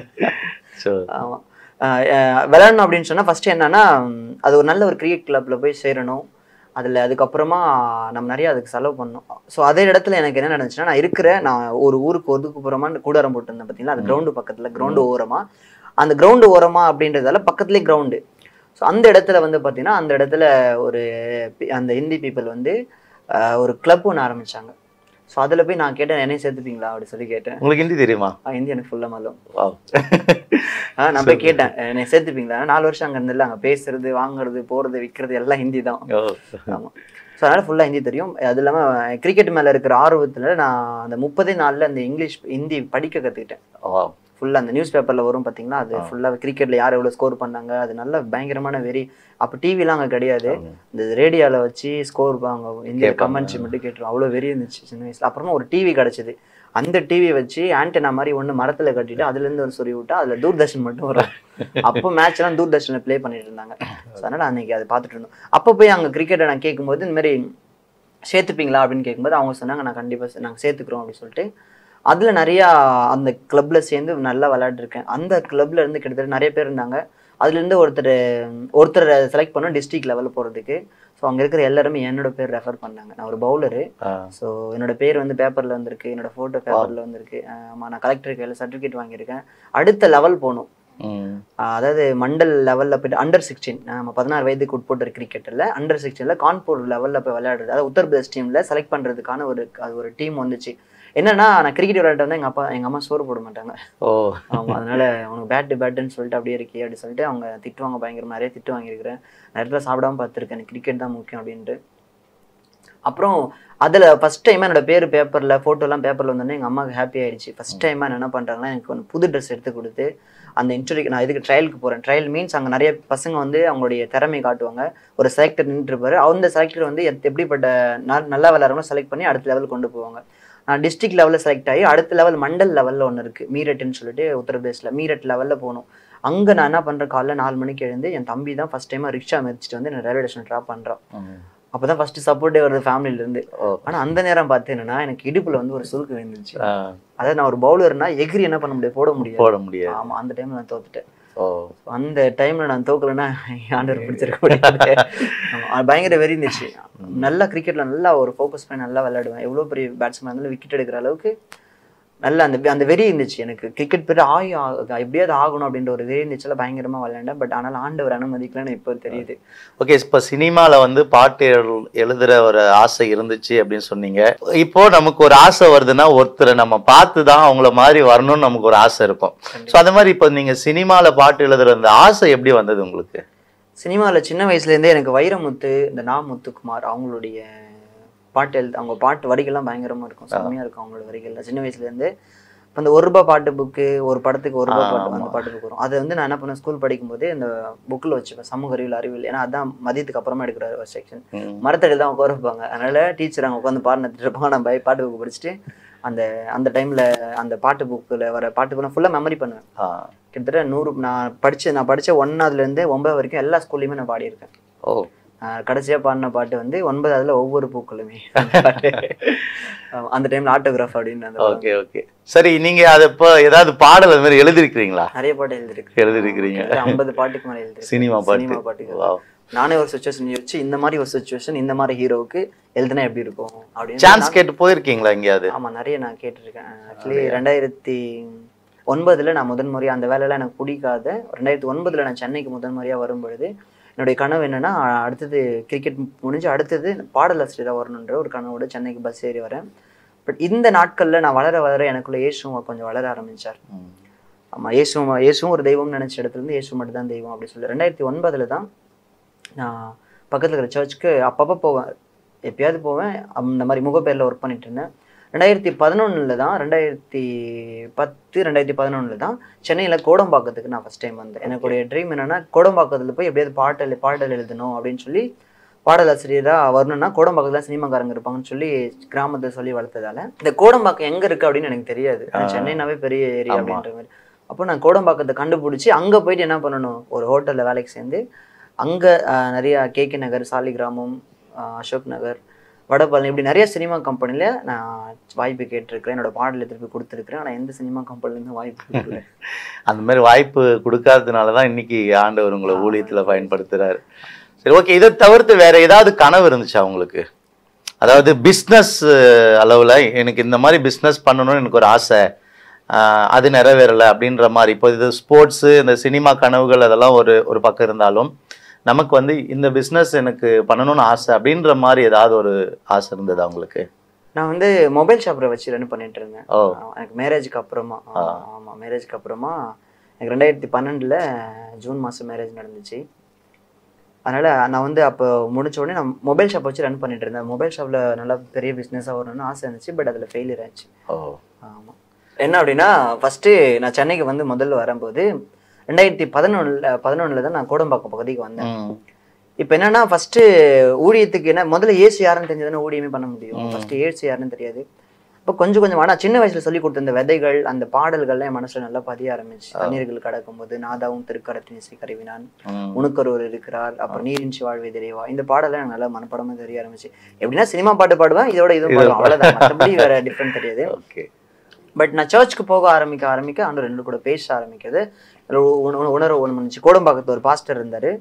ஸோ ஆமா ஆஹ் அஹ் விளையாடணும் அப்படின்னு சொன்னா ஃபர்ஸ்ட் என்னன்னா ம், அது ஒரு நல்ல ஒரு கிரிக்கெட் கிளப்ல போய் சேரணும் அதுல அதுக்கப்புறமா நம்ம நிறைய அதுக்கு செலவு பண்ணணும் ஸோ அதே இடத்துல எனக்கு என்ன நடந்துச்சுன்னா நான் இருக்கிற நான் ஒரு ஊருக்கு ஒதுக்குப்புறமா கூடாரம் போட்டிருந்தேன் பார்த்தீங்களா அது கிரவுண்டு பக்கத்துல கிரவுண்டு ஓரமா அந்த கிரவுண்டு ஓரமா அப்படின்றதால பக்கத்துலேயே கிரவுண்டு ஸோ அந்த இடத்துல வந்து பார்த்தீங்கன்னா அந்த இடத்துல ஒரு பி- அந்த ஹிந்தி பீப்புள் வந்து ஆஹ் ஒரு கிளப் ஒன்று ஆரம்பிச்சாங்க ஸோ அதில் போய் நான் கேட்டேன் என்னையும் சேர்த்துப்பீங்களா அப்படி சொல்லி கேட்டேன் உங்களுக்கு ஹிந்தி தெரியுமா ஆஹ் ஹிந்தி எனக்கு ஃபுல்லாக மாலும் Wow. ஆ நான் போய் கேட்டேன் என்னை சேர்த்துப்பீங்களா நாலு வருஷம் அங்கே இருந்தில்ல அங்கே பேசுறது வாங்குறது போறது விற்கிறது எல்லாம் ஹிந்தி தான் ஓ ஆமா ஸோ அதனால ஃபுல்லாக ஹிந்தி தெரியும் அது இல்லாமல் கிரிக்கெட் மேலே இருக்கிற ஆர்வத்தில் நான் அந்த முப்பதே நாளில் அந்த இங்கிலீஷ் ஹிந்தி படிக்க கற்றுக்கிட்டேன் Wow. ஃபுல்லாக அந்த நியூஸ் பேப்பரில் வரும் பார்த்தீங்களா அது ஆ. ஃபுல்லாக கிரிக்கெட்டில் யார் எவ்வளோ ஸ்கோர் பண்ணாங்க அது நல்ல பயங்கரமான வெறி அப்போ டிவிலாம் அங்கே கிடையாது ஆமா. இந்த ரேடியோவில் வச்சு ஸ்கோர் அவங்க இந்த கேட்பாங்க. கமெண்ட்ஸ் மட்டும் கேட்டுருவோம் அவ்வளோ வெறி இருந்துச்சு சின்ன வயசுல அப்புறமா ஒரு டிவி கிடச்சிது அந்த டிவி வச்சு ஆண்டனா மாதிரி ஒன்று மரத்தில் கட்டிட்டு அதுலேருந்து ஒரு சொறி விட்டா அதில் தூர்தர்ஷன் மட்டும் வரும் அப்போ மேட்ச்லாம் தூர்தர்ஷனில் ப்ளே பண்ணிட்டு இருந்தாங்க ஸோ அதனால் அன்னைக்கு அதை பார்த்துட்டு இருந்தோம் அப்போ போய் அங்கே கிரிக்கெட்டை நான் கேட்கும்போது இந்த மாதிரி சேர்த்துப்பீங்களா அப்படின்னு கேட்கும்போது அவங்க சொன்னாங்க நான் கண்டிப்பாக நாங்கள் சேர்த்துக்கிறோம் அப்படின்னு சொல்லிட்டு அதில் நிறையா அந்த கிளப்பில் சேர்ந்து நல்லா விளையாடிருக்கேன் அந்த கிளப்ல இருந்து கிட்டத்தட்ட நிறைய பேர் இருந்தாங்க அதுலேருந்து ஒருத்தர் ஒருத்தரை செலக்ட் பண்ணோம் டிஸ்ட்ரிக்ட் லெவலில் போகிறதுக்கு ஸோ அங்கே இருக்கிற எல்லாருமே என்னோட பேர் ரெஃபர் பண்ணாங்க நான் ஒரு பவுலரு ஆ. ஸோ என்னோட பேர் வந்து பேப்பரில் வந்திருக்கு என்னோட ஃபோட்டோ பேப்பரில் வந்திருக்கு ஆமாம் நான் கலெக்டர் கையில் சர்டிஃபிகேட் வாங்கியிருக்கேன் அடுத்த லெவல் போகணும் ம். ஆஹ் அதாவது மண்டல் லெவலில் போயிட்டு அண்டர் சிக்ஸ்டீன் நம்ம பதினாறு வயதுக்கு உட்பட்ட கிரிக்கெட்டில் அண்டர் சிக்ஸ்டீனில் கான்பூர் லெவலில் போய் விளையாடுறது அதாவது உத்தரப்பிரதேஷ் டீமில் செலக்ட் பண்ணுறதுக்கான ஒரு அது ஒரு டீம் வந்துச்சு என்னன்னா நான் கிரிக்கெட் விளையாட்டு வந்து எங்கள் அப்பா எங்கள் அம்மா சோறு போட மாட்டாங்க ஓ ஆமாம் அதனால உனக்கு பேட்டு பேட்டுன்னு சொல்லிட்டு அப்படியே இருக்கே அப்படி சொல்லிட்டு அவங்க திட்டுவாங்க பயங்கரமா நிறைய திட்டு வாங்கியிருக்கிறேன் நேரத்தில் சாப்பிடாம பார்த்துருக்கேன் எனக்கு கிரிக்கெட் தான் முக்கியம் அப்படின்ட்டு அப்புறம் அதில் ஃபஸ்ட் டைமாக என்னோட பேர் பேப்பரில் ஃபோட்டோலாம் பேப்பரில் வந்தோடனே எங்கள் அம்மாவுக்கு ஹாப்பி ஆயிடுச்சு ஃபஸ்ட் டைமாக என்ன பண்ணுறாங்கன்னா எனக்கு ஒன்று புது ட்ரெஸ் எடுத்து கொடுத்து அந்த இன்டர்வியூக்கு நான் இதுக்கு ட்ரையலுக்கு போகிறேன் ட்ரையல் மீன்ஸ் அங்கே நிறைய பசங்க வந்து அவங்களுடைய திறமை காட்டுவாங்க ஒரு செலக்டர் நின்றுருப்பாரு அந்த செலக்டர் வந்து எத்- எப்படிப்பட்ட ந- நல்லா விளையாடுறவங்க செலக்ட் பண்ணி அடுத்த லெவல் கொண்டு போவாங்க நான் டிஸ்ட்ரிக்ட் லெவலில் செலக்ட் ஆகி அடுத்த லெவல் மண்டல் லெவலில் ஒன்று இருக்குது மீரட்னு சொல்லிட்டு உத்தரப்பிரதேசில் மீரட் லெவலில் போகணும் அங்கே நான் என்ன பண்ணுறேன் காலைல நாலு மணிக்கு எழுந்து என் தம்பி தான் ஃபஸ்ட் டைமாக ரிக்ஷா மிதிச்சிட்டு வந்து என்ன ரயில்வே ஸ்டேஷன் ட்ராப் பண்ணுறான் ம். அப்போ தான் ஃபஸ்ட்டு சப்போர்ட்டே வருது ஃபேமிலியிலேருந்து ஓ ஆனால் அந்த நேரம் பார்த்து என்னன்னா எனக்கு இடுப்பில் வந்து ஒரு சுருக்கு விழுந்துச்சு ஆ, அதாவது நான் ஒரு பவுலர்னா எகிரி என்ன பண்ண முடியாது போட முடியாது போட முடியாது ஆமாம் அந்த டைமில் நான் தோத்துட்டேன் ஓ அந்த டைம்ல நான் தோக்கலைன்னா ஆண்டவர் பிடிச்சிருக்க முடியாது ஆமா, பயங்கர வெறி இருந்துச்சு நல்லா கிரிக்கெட்ல நல்லா ஒரு ஃபோக்கஸ் பண்ணி நல்லா விளையாடுவேன் எவ்வளோ பெரிய பேட்ஸ்மேன் இருந்தாலும் விக்கெட் எடுக்கிற அளவுக்கு நல்ல அந்த அந்த வெறி இருந்துச்சு எனக்கு கிரிக்கெட் பேர் ஆகி ஆ- எப்படியாவது ஆகணும் அப்படின்ற ஒரு வெறி இருந்துச்சுல பயங்கரமா விளையாண்டேன் பட் ஆனால் ஆண்டவர் அனுமதிக்கலன்னு இப்போ தெரியுது ஓகே இப்போ சினிமால வந்து பாட்டு எழு- எழுதுற ஒரு ஆசை இருந்துச்சு அப்படின்னு சொன்னீங்க இப்போ நமக்கு ஒரு ஆசை வருதுன்னா ஒருத்தரை நம்ம பார்த்து தான் அவங்கள மாதிரி வரணும்னு நமக்கு ஒரு ஆசை இருக்கும் ஸோ அந்த மாதிரி இப்போ நீங்க சினிமால பாட்டு எழுதுற அந்த ஆசை எப்படி வந்தது உங்களுக்கு சினிமாவில் சின்ன வயசுலேருந்தே எனக்கு வைரமுத்து இந்த நா முத்துக்குமார் அவங்களுடைய பாட்டு எழுது அவங்க பாட்டு வரிகள்லாம் பயங்கரமாக இருக்கும் செம்மையாக இருக்கும் அவங்களோட வரிகள்லாம் சின்ன வயசுலேருந்து இப்போ அந்த ஒரு ரூபாய் பாட்டு புக்கு ஒரு படத்துக்கு ஒரு ரூபாய் பாட்டு அந்த பாட்டு புக் வரும் அதை வந்து நான் என்ன பண்ணேன் ஸ்கூல் படிக்கும்போது இந்த புக்கில் வச்சுப்பேன் சமூக அறிவியல் அறிவியல் ஏன்னா அதான் மதியத்துக்கு அப்புறமா எடுக்கிற ஒரு செக்ஷன் ம். மரத்தடியில் தான் உட்கார வைப்பாங்க அதனால டீச்சர் அங்கே உட்காந்து பாடம் நடத்திட்டு இருப்பாங்க நான் போய் பாட்டு புக் படிச்சுட்டு அந்த அந்த டைமில் அந்த பாட்டு புக்கில் வர பாட்டு புக் ஃபுல்லாக மெமரி பண்ணுவேன் ஆ. கிட்டத்தட்ட நூறு நான் படிச்ச நான் படிச்ச ஒன்னாவதுலேருந்து ஒன்பது வரைக்கும் எல்லா ஸ்கூல்லையுமே நான் பாடியிருக்கேன் ஓ ஆஹ் கடைசியா பாடின பாட்டு வந்து ஒன்பதாவதுல ஒவ்வொரு பூக்களுமே அந்த பாட்டு. ஆமா, அந்த டைம்ல ஆட்டோகிராஃப் அப்படின்னு அந்த பாட்டு. ஓகே ஓகே சரி நீங்க அதை இப்போ ஏதாவது பாடல் அது மாதிரி எழுதிருக்கிறீங்களா நிறைய பாட்டு எழுதிருக்கு எழுதிருக்கிறீங்க ஐம்பது பாட்டுக்கு மேல எழுதிருக்கு சினிமா பாட்டு சினிமா பாட்டுக்கு Wow. நானே ஒரு சுச்சுவேஷன் யோசிச்சு இந்த மாதிரி ஒரு சுச்சுவேஷன் இந்த மாதிரி ஹீரோவுக்கு எழுதுனா எப்படி இருக்கும் அப்படின்னு சான்ஸ் கேட்டு போயிருக்கீங்களா எங்கேயாவது ஆமா நிறைய நான் கேட்டிருக்கேன் ஆக்சுவலி ரெண்டாயிரத்தி ஒன்பதுல நான் முதன் முறையா அந்த வேலையெல்லாம் எனக்கு பிடிக்காத ரெண்டாயிரத்தி ஒன்பதுல நான் சென்னைக்கு முதன் முறையா வரும்பொழுது என்னுடைய கனவு என்னன்னா அடுத்தது கிரிக்கெட் முடிஞ்சு அடுத்தது பாடலாசிரியராக வரணுன்ற ஒரு கனவோட சென்னைக்கு பஸ் ஏறி வரேன் பட் இந்த நாட்கள்ல நான் வளர வளர எனக்குள்ள இயேசுவும் கொஞ்சம் வளர ஆரம்பிச்சார் ம். ஆமா இயேசுவும் இயேசுவும் ஒரு தெய்வம் நினைச்ச இடத்துல இருந்து இயேசு மட்டும் தான் தெய்வம் அப்படின்னு சொல்லி ரெண்டாயிரத்தி ஒன்பதுல தான் நான் பக்கத்துல இருக்கிற சர்ச்சுக்கு அப்பப்போ போவேன் எப்பயாவது போவேன் அந்த மாதிரி முகப்பேரில் ஒர்க் பண்ணிட்டு இருந்தேன் ரெண்டாயிரத்தி பதினொன்றில் தான் ரெண்டாயிரத்தி பத்து ரெண்டாயிரத்தி பதினொன்றில் தான் சென்னையில் கோடம்பாக்கத்துக்கு நான் ஃபஸ்ட் டைம் வந்தேன் எனக்குடைய ட்ரீம் என்னன்னா கோடம்பாக்கத்தில் போய் எப்படியாவது பாட்டல் பாடல் எழுதணும் அப்படின்னு சொல்லி பாடலாசிரியராக வரணும்னா கோடம்பாக்கத்தில் சினிமாக்காரங்க இருப்பாங்கன்னு சொல்லி கிராமத்தை சொல்லி வளர்த்ததால இந்த கோடம்பாக்கம் எங்கே இருக்குது அப்படின்னு எனக்கு தெரியாது ஆனா சென்னைனாவே பெரிய ஏரியா ஆமா. அப்படின்ற மாதிரி அப்போ நான் கோடம்பாக்கத்தை கண்டுபிடிச்சி அங்கே போயிட்டு என்ன பண்ணணும் ஒரு ஹோட்டலில் வேலைக்கு சேர்ந்து அங்கே நிறைய கேகே நகர் சாலிகிராமம் ஆஹ் அசோக் நகர் வடபழனி இப்படி நிறைய சினிமா கம்பெனியில் நான் வாய்ப்பு கேட்டிருக்கிறேன் என்னோட பாடலை திருப்பி கொடுத்துருக்கிறேன் ஆனால் எந்த சினிமா கம்பெனிலேருந்து வாய்ப்பு கொடுக்கல அந்த மாதிரி வாய்ப்பு கொடுக்காததுனால தான் இன்னைக்கு ஆண்டவர் உங்களை ஊழியத்துல பயன்படுத்துறாரு சரி ஓகே இதை தவிர்த்து வேற ஏதாவது கனவு இருந்துச்சா உங்களுக்கு அதாவது பிஸ்னஸ் அளவுல எனக்கு இந்த மாதிரி பிஸ்னஸ் பண்ணணும்னு எனக்கு ஒரு ஆசை ஆஹ் அது நிறைவேறலை அப்படின்ற மாதிரி இப்போ இது ஸ்போர்ட்ஸு இந்த சினிமா கனவுகள் அதெல்லாம் ஒரு ஒரு பக்கம் இருந்தாலும் நமக்கு வந்து இந்த பிஸ்னஸ் எனக்கு பண்ணணும்னு ஆசை அப்படின்ற மாதிரி ஏதாவது ஒரு ஆசை இருந்ததா உங்களுக்கு நான் வந்து மொபைல் ஷாப்பை வச்சு ரன் பண்ணிட்டு இருந்தேன் ஓ ஆஹ் எனக்கு மேரேஜுக்கு அப்புறமா ஆமாம் மேரேஜ்க்கு அப்புறமா எனக்கு ரெண்டாயிரத்தி பன்னெண்டில் ஜூன் மாதம் மேரேஜ் நடந்துச்சு அதனால் நான் வந்து அப்போ முடிச்ச உடனே நான் மொபைல் ஷாப் வச்சு ரன் பண்ணிட்டு இருந்தேன் மொபைல் ஷாப்பில் நல்லா பெரிய பிஸ்னஸாக வரணும்னு ஆசை இருந்துச்சு பட் அதில் ஃபெயிலியர் ஆச்சு ஓ ஆமாம் என்ன அப்படின்னா ஃபஸ்ட்டு நான் சென்னைக்கு வந்து முதல்ல வரும்போது ரெண்டாயிரத்தி பதினொன்றில் பதினொன்றில் தான் நான் கோடம்பாக்கம் பகுதிக்கு வந்தேன் ம் இப்போ என்னன்னா ஃபஸ்ட்டு ஊழியத்துக்கு என்ன முதல்ல ஏசு யாருன்னு தெரிஞ்சதானே ஊழியமே பண்ண முடியும் ஃபஸ்ட்டு ஏசு யாருன்னு தெரியாது இப்போ கொஞ்சம் கொஞ்சம் ஆனால் சின்ன வயசுல சொல்லி கொடுத்த இந்த விதைகள் அந்த பாடல்கள்லாம் என் மனசுல நல்லா பதிய ஆரம்பிச்சு தண்ணீர்கள் கடக்கும்போது நாதாவும் திருக்கரத்தின் இசை கருவினான் ம் உனக்கொருவர் இருக்கிறார் அப்புறம் நீரின்றி வாழ்வே தெரியவா இந்த பாடலாம் எனக்கு நல்லா மனப்படமா தெரிய ஆரம்பிச்சு எப்படின்னா சினிமா பாட்டு பாடுவேன் இதோட இதுவும் பாடுவேன் அவ்வளவுதான் மற்றபடி வேற டிஃப்ரெண்ட் தெரியாது ஓகே பட் நான் சர்ச்சுக்கு போக ஆரம்பிக்க ஆரம்பிக்க ஆண்டு ரெண்டு கூட பேச ஆரம்பிக்கிறது ஒரு உண- உண- உணர்வு ஒன்று வந்துச்சு கோடம்பாக்கத்து ஒரு பாஸ்டர் இருந்தார்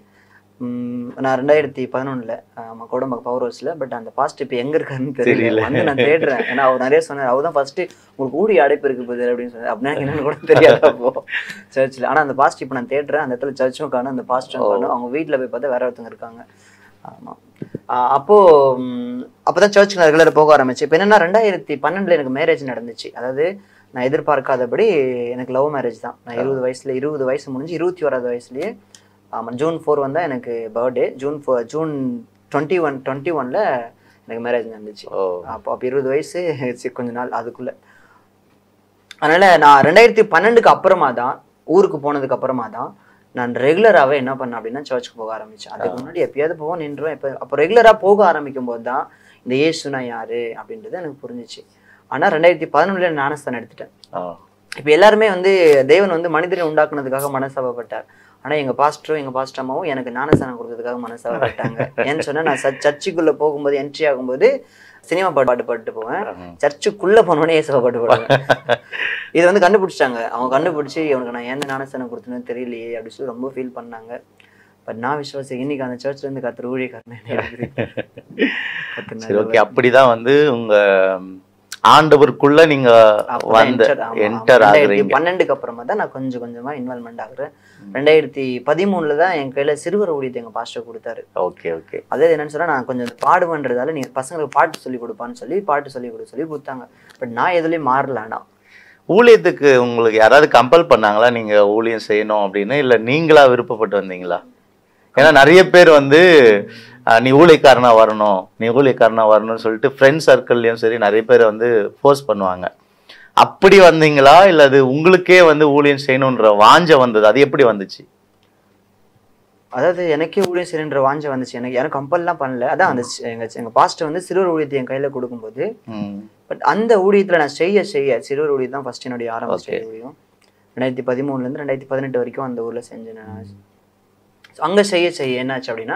நான் ரெண்டாயிரத்தி பதினொன்றில் ஆமாம் கோடம்பாக்கம் பவர் ஹவுஸில் பட் அந்த பாஸ்ட் இப்போ எங்கே இருக்காருன்னு தெரியல தெரியல. வந்து நான் தேடுறேன் ஏன்னா அவர் நிறைய சொன்னார் அவர் தான் ஃபஸ்ட்டு உங்களுக்கு ஊடி அடைப்பு இருக்கு போகுது அப்படின்னு சொன்னார் அப்படின்னா எனக்கு என்னன்னு கூட தெரியாது அப்போ சர்ச்சில் ஆனால் அந்த பாஸ்ட் இப்போ நான் தேடுறேன் அந்த இடத்துல சர்ச்சும் காணும் அந்த பாஸ்டும் காணும் அவங்க வீட்டில் போய் பார்த்தா வேற ஒருத்தவங்க இருக்காங்க ஆமாம் அப்போ ம், அப்பதான் சர்ச்சுக்கு நான் ரெகுலராக போக ஆரம்பிச்சு இப்போ என்னன்னா ரெண்டாயிரத்தி பன்னெண்டுல எனக்கு மேரேஜ் நடந்துச்சு அதாவது நான் எதிர்பார்க்காதபடி எனக்கு லவ் மேரேஜ் தான் நான் இருபது வயசுல இருபது வயசு முடிஞ்சு இருபத்தி ஓராது வயசுலயே ஆமாம் ஜூன் ஃபோர் வந்தா எனக்கு birthday June four June twenty one twenty ஒன்ல எனக்கு மேரேஜ் நடந்துச்சு ஓ அப்போ அப்போ இருபது வயசு சி- கொஞ்ச நாள் அதுக்குள்ள அதனால நான் ரெண்டாயிரத்தி பன்னெண்டுக்கு அப்புறமா தான் ஊருக்கு போனதுக்கு அப்புறமா தான் நான் ரெகுலராகவே என்ன பண்ணேன் அப்படின்னா சர்ச்சுக்கு போக ஆரம்பிச்சேன் அதுக்கு முன்னாடி எப்பயாவது போவோம் நின்றுவேன் இப்போ அப்போ ரெகுலராக போக ஆரம்பிக்கும் போது தான் இந்த இயேசுனா யாரு அப்படின்றது எனக்கு புரிஞ்சிச்சு ஆனா ரெண்டாயிரத்தி பதினொன்றுல ஞானஸ்தானம் எடுத்துட்டேன் ஆ. இப்போ எல்லாருமே வந்து தேவன் வந்து மனிதரை உண்டாக்குனதுக்காக மனசாபப்பட்டார் ஆனா எங்க பாஸ்டரும் எங்க பாஸ்டர் அம்மாவும் எனக்கு ஞானஸ்தானம் கொடுத்ததுக்காக மனசாபப்பட்டாங்க ஏன்னு சொன்னா நான் சர்ச்- சர்ச்சுக்குள்ள போகும்போது என்ட்ரி ஆகும்போது சினிமா பாட்டு பாட்டு பாட்டு போவேன் ம். சர்ச்சுக்குள்ள போனோடனே ஏசவ பாட்டு பாடுவேன் இது வந்து கண்டுபிடிச்சிட்டாங்க அவங்க கண்டுபிடிச்சி இவனுக்கு நான் ஏன் ஞானஸ்தானம் கொடுத்தேன்னு தெரியலையே அப்படின்னு சொல்லி ரொம்ப ஃபீல் பண்ணாங்க பட் நான் விசுவாசி இன்னைக்கு அந்த சர்ச்ல இருந்து கத்துற ஊழியக்காரன் சரி ஓகே அப்படிதான் வந்து உங்க ஆண்டவருக்குள்ள நீங்க வந்த என்டர் ஆகுறீங்க பன்னெண்டுக்கு அப்புறமா தான் நான் கொஞ்சம் கொஞ்சமா இன்வால்மெண்ட் ஆகுறேன் ரெண்டாயிரத்தி பதிமூணுல தான் என் கையில சிறுவர் ஊழியத்தை எங்க பாஸ்டர் கொடுத்தாரு ஓகே ஓகே அதே என்னன்னு சொன்னா நான் கொஞ்சம் பாடுவேன்றதால நீ பசங்களுக்கு பாட்டு சொல்லி கொடுப்பான்னு சொல்லி பாட்டு சொல்லி கொடு சொல்லி கொடுத்தாங்க பட் நான் எதுலயும் மாறல ஆனா ஊழியத்துக்கு உங்களுக்கு யாராவது கம்பல் பண்ணாங்களா நீங்க ஊழியம் செய்யணும் அப்படின்னு இல்ல நீங்களா விருப்பப்பட்டு வந்தீங்களா ஏன்னா நிறைய பேர் வந்து அஹ், நீ ஊழியக்காரனா வரணும் நீ ஊழியக்காரனா வரணும்னு சொல்லிட்டு ஃப்ரெண்ட் சர்க்கிள்லயும் சரி நிறைய பேர் வந்து ஃபோர்ஸ் பண்ணுவாங்க அப்படி வந்தீங்களா இல்ல அது உங்களுக்கே வந்து ஊழியம் செய்யணுன்ற வாஞ்ச வந்தது அது எப்படி வந்துச்சு அதாவது எனக்கே ஊழியம் செய்யணுன்ற வாஞ்ச வந்துச்சு எனக்கு எனக்கு கம்பல்லாம் பண்ணல அதான் அந்த சி- எங்க எங்க பாஸ்டர் வந்து சிறுவர் ஊழியத்தை என் கையில கொடுக்கும்போது ம். பட் அந்த ஊழியத்துல நான் செய்ய செய்ய சிறுவர் ஊழியம் தான் ஃபர்ஸ்ட் என்னுடைய ஆரம்ப Okay. ஸ்டேஜ் ஊழியம் ரெண்டாயிரத்தி பதிமூணுல இருந்து ரெண்டாயிரத்தி பதினெட்டு வரைக்கும் அந்த ஊர்ல செஞ்சேன் நான் So, அங்க செய்ய செய்ய என்னாச்சு அப்படின்னா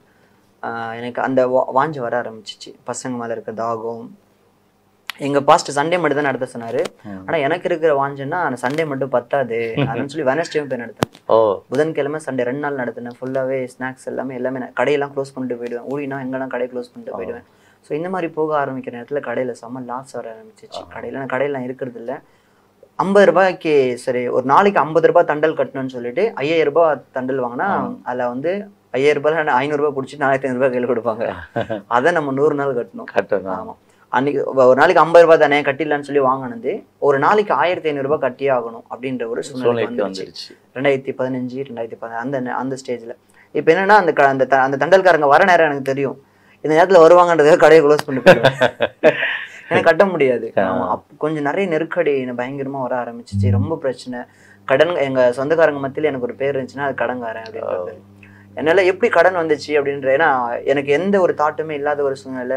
ஆஹ் எனக்கு அந்த வா- வாஞ்சு வர ஆரம்பிச்சிச்சு பசங்க மேல இருக்க தாகம் எங்க பாஸ்ட் சண்டே மட்டும் தான் நடத்த சொன்னாரு ம். ஆனா எனக்கு இருக்கிற வாஞ்சுன்னா அந்த சண்டே மட்டும் பத்தாது அப்படின்னு சொல்லி வெனஸ்டேவும் போய் நடத்தேன் ஓ புதன்கிழமை சண்டே ரெண்டு நாள் நடத்தினேன் ஃபுல்லாகவே ஸ்நாக்ஸ் எல்லாமே எல்லாமே நான் கடையெல்லாம் க்ளோஸ் பண்ணிட்டு போயிடுவேன் ஊழினா எங்கெல்லாம் கடையை க்ளோஸ் பண்ணிட்டு போயிடுவேன் ஸோ இந்த மாதிரி போக ஆரம்பிக்கிற நேரத்துல கடையில செம்ம லாஸ் வர ஆரம்பிச்சிச்சு கடையில நான் கடையெல்லாம் இருக்கிறது இல்ல ஐம்பது ரூபாய்க்கு சரி ஒரு நாளைக்கு ஐம்பது ரூபாய் தண்டல் கட்டணும்னு சொல்லிட்டு ஐயாயிரம் ரூபாய் தண்டல் வாங்கினா அதுல வந்து ஐயாயிரம் ரூபாய் ஐநூறு ரூபாய் பிடிச்சி நாலாயிரத்தி ஐநூறு ரூபாய் கையில் கொடுப்பாங்க அதை நம்ம நூறு நாள் கட்டணும் கட்டணும் ஆமா அன்னைக்கு ஒ- ஒரு நாளைக்கு ஐம்பது ரூபாய் தானே கட்டிடலான்னு சொல்லி வாங்கினது ஒரு நாளைக்கு ஆயிரத்தி ஐநூறு ரூபாய் கட்டியே ஆகணும் அப்படின்ற ஒரு சூழ்நிலை சூழ்நிலைக்கு வந்துருச்சு வந்துருச்சு ரெண்டாயிரத்தி பதினஞ்சு ரெண்டாயிரத்தி பதினாறு அந்த நே- அந்த ஸ்டேஜ்ல இப்போ என்னன்னா அந்த க- அந்த த- அந்த தண்டல்காரங்க வர நேரம் எனக்கு தெரியும் இந்த நேரத்துல வருவாங்கன்றதுக்காக கடையை க்ளோஸ் பண்ணி போயிடுவேன் எனக்கு கட்ட முடியாது ஆமா அப்- கொஞ்சம் நிறைய நெருக்கடி எனக்கு பயங்கரமா வர ஆரம்பிச்சிச்சு ரொம்ப பிரச்சனை கடன் எங்க சொந்தக்காரங்க மத்தியில எனக்கு ஒரு பேர் இருந்துச்சுன்னா அது கடன்காரன் அப்படின்றது என்னால எப்படி கடன் வந்துச்சு அப்படின்ற ஏன்னா எனக்கு எந்த ஒரு தாட்டுமே இல்லாத ஒரு சூழ்நிலை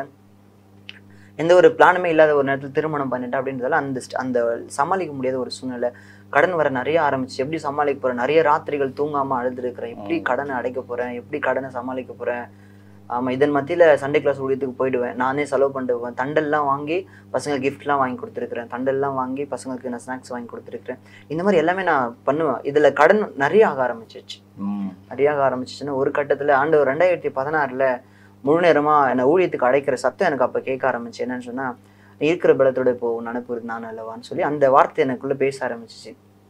எந்த ஒரு பிளானுமே இல்லாத ஒரு நேரத்தில் திருமணம் பண்ணிட்டேன் அப்படின்றதால அந்த st- அந்த சமாளிக்க முடியாத ஒரு சூழ்நிலை கடன் வர நிறைய ஆரம்பிச்சு எப்படி சமாளிக்க போறேன் நிறைய ராத்திரிகள் தூங்காம அழுதுருக்கிறேன் எப்படி கடனை அடைக்க போறேன் எப்படி கடனை சமாளிக்க போறேன் ஆமா இதன் மத்தியில சண்டே கிளாஸ் ஊழியத்துக்கு போயிடுவேன் நானே செலவு பண்ணிட்டு போவேன் தண்டெல்லாம் வாங்கி பசங்க கிஃப்ட்லாம் வாங்கி கொடுத்துருக்கிறேன் தண்டெல்லாம் வாங்கி பசங்களுக்கு நான் ஸ்நாக்ஸ் வாங்கி கொடுத்துருக்கிறேன் இந்த மாதிரி எல்லாமே நான் பண்ணுவேன் இதுல கடன் நிறைய ஆக ஆரம்பிச்சிச்சு ம். நிறைய ஆக ஆரம்பிச்சிச்சுன்னா ஒரு கட்டத்துல ஆண்டு ரெண்டாயிரத்தி பதினாறுல முழு நேரமா என்னை ஊழியத்துக்கு அடைக்கிற சத்தம் எனக்கு அப்ப கேட்க ஆரம்பிச்சு என்னன்னு சொன்னா நீ இருக்கிற பலத்தோட இப்போ நினப்பு நான் அல்லவான்னு சொல்லி அந்த வார்த்தை எனக்குள்ள பேச ஆரம்பிச்சிச்சு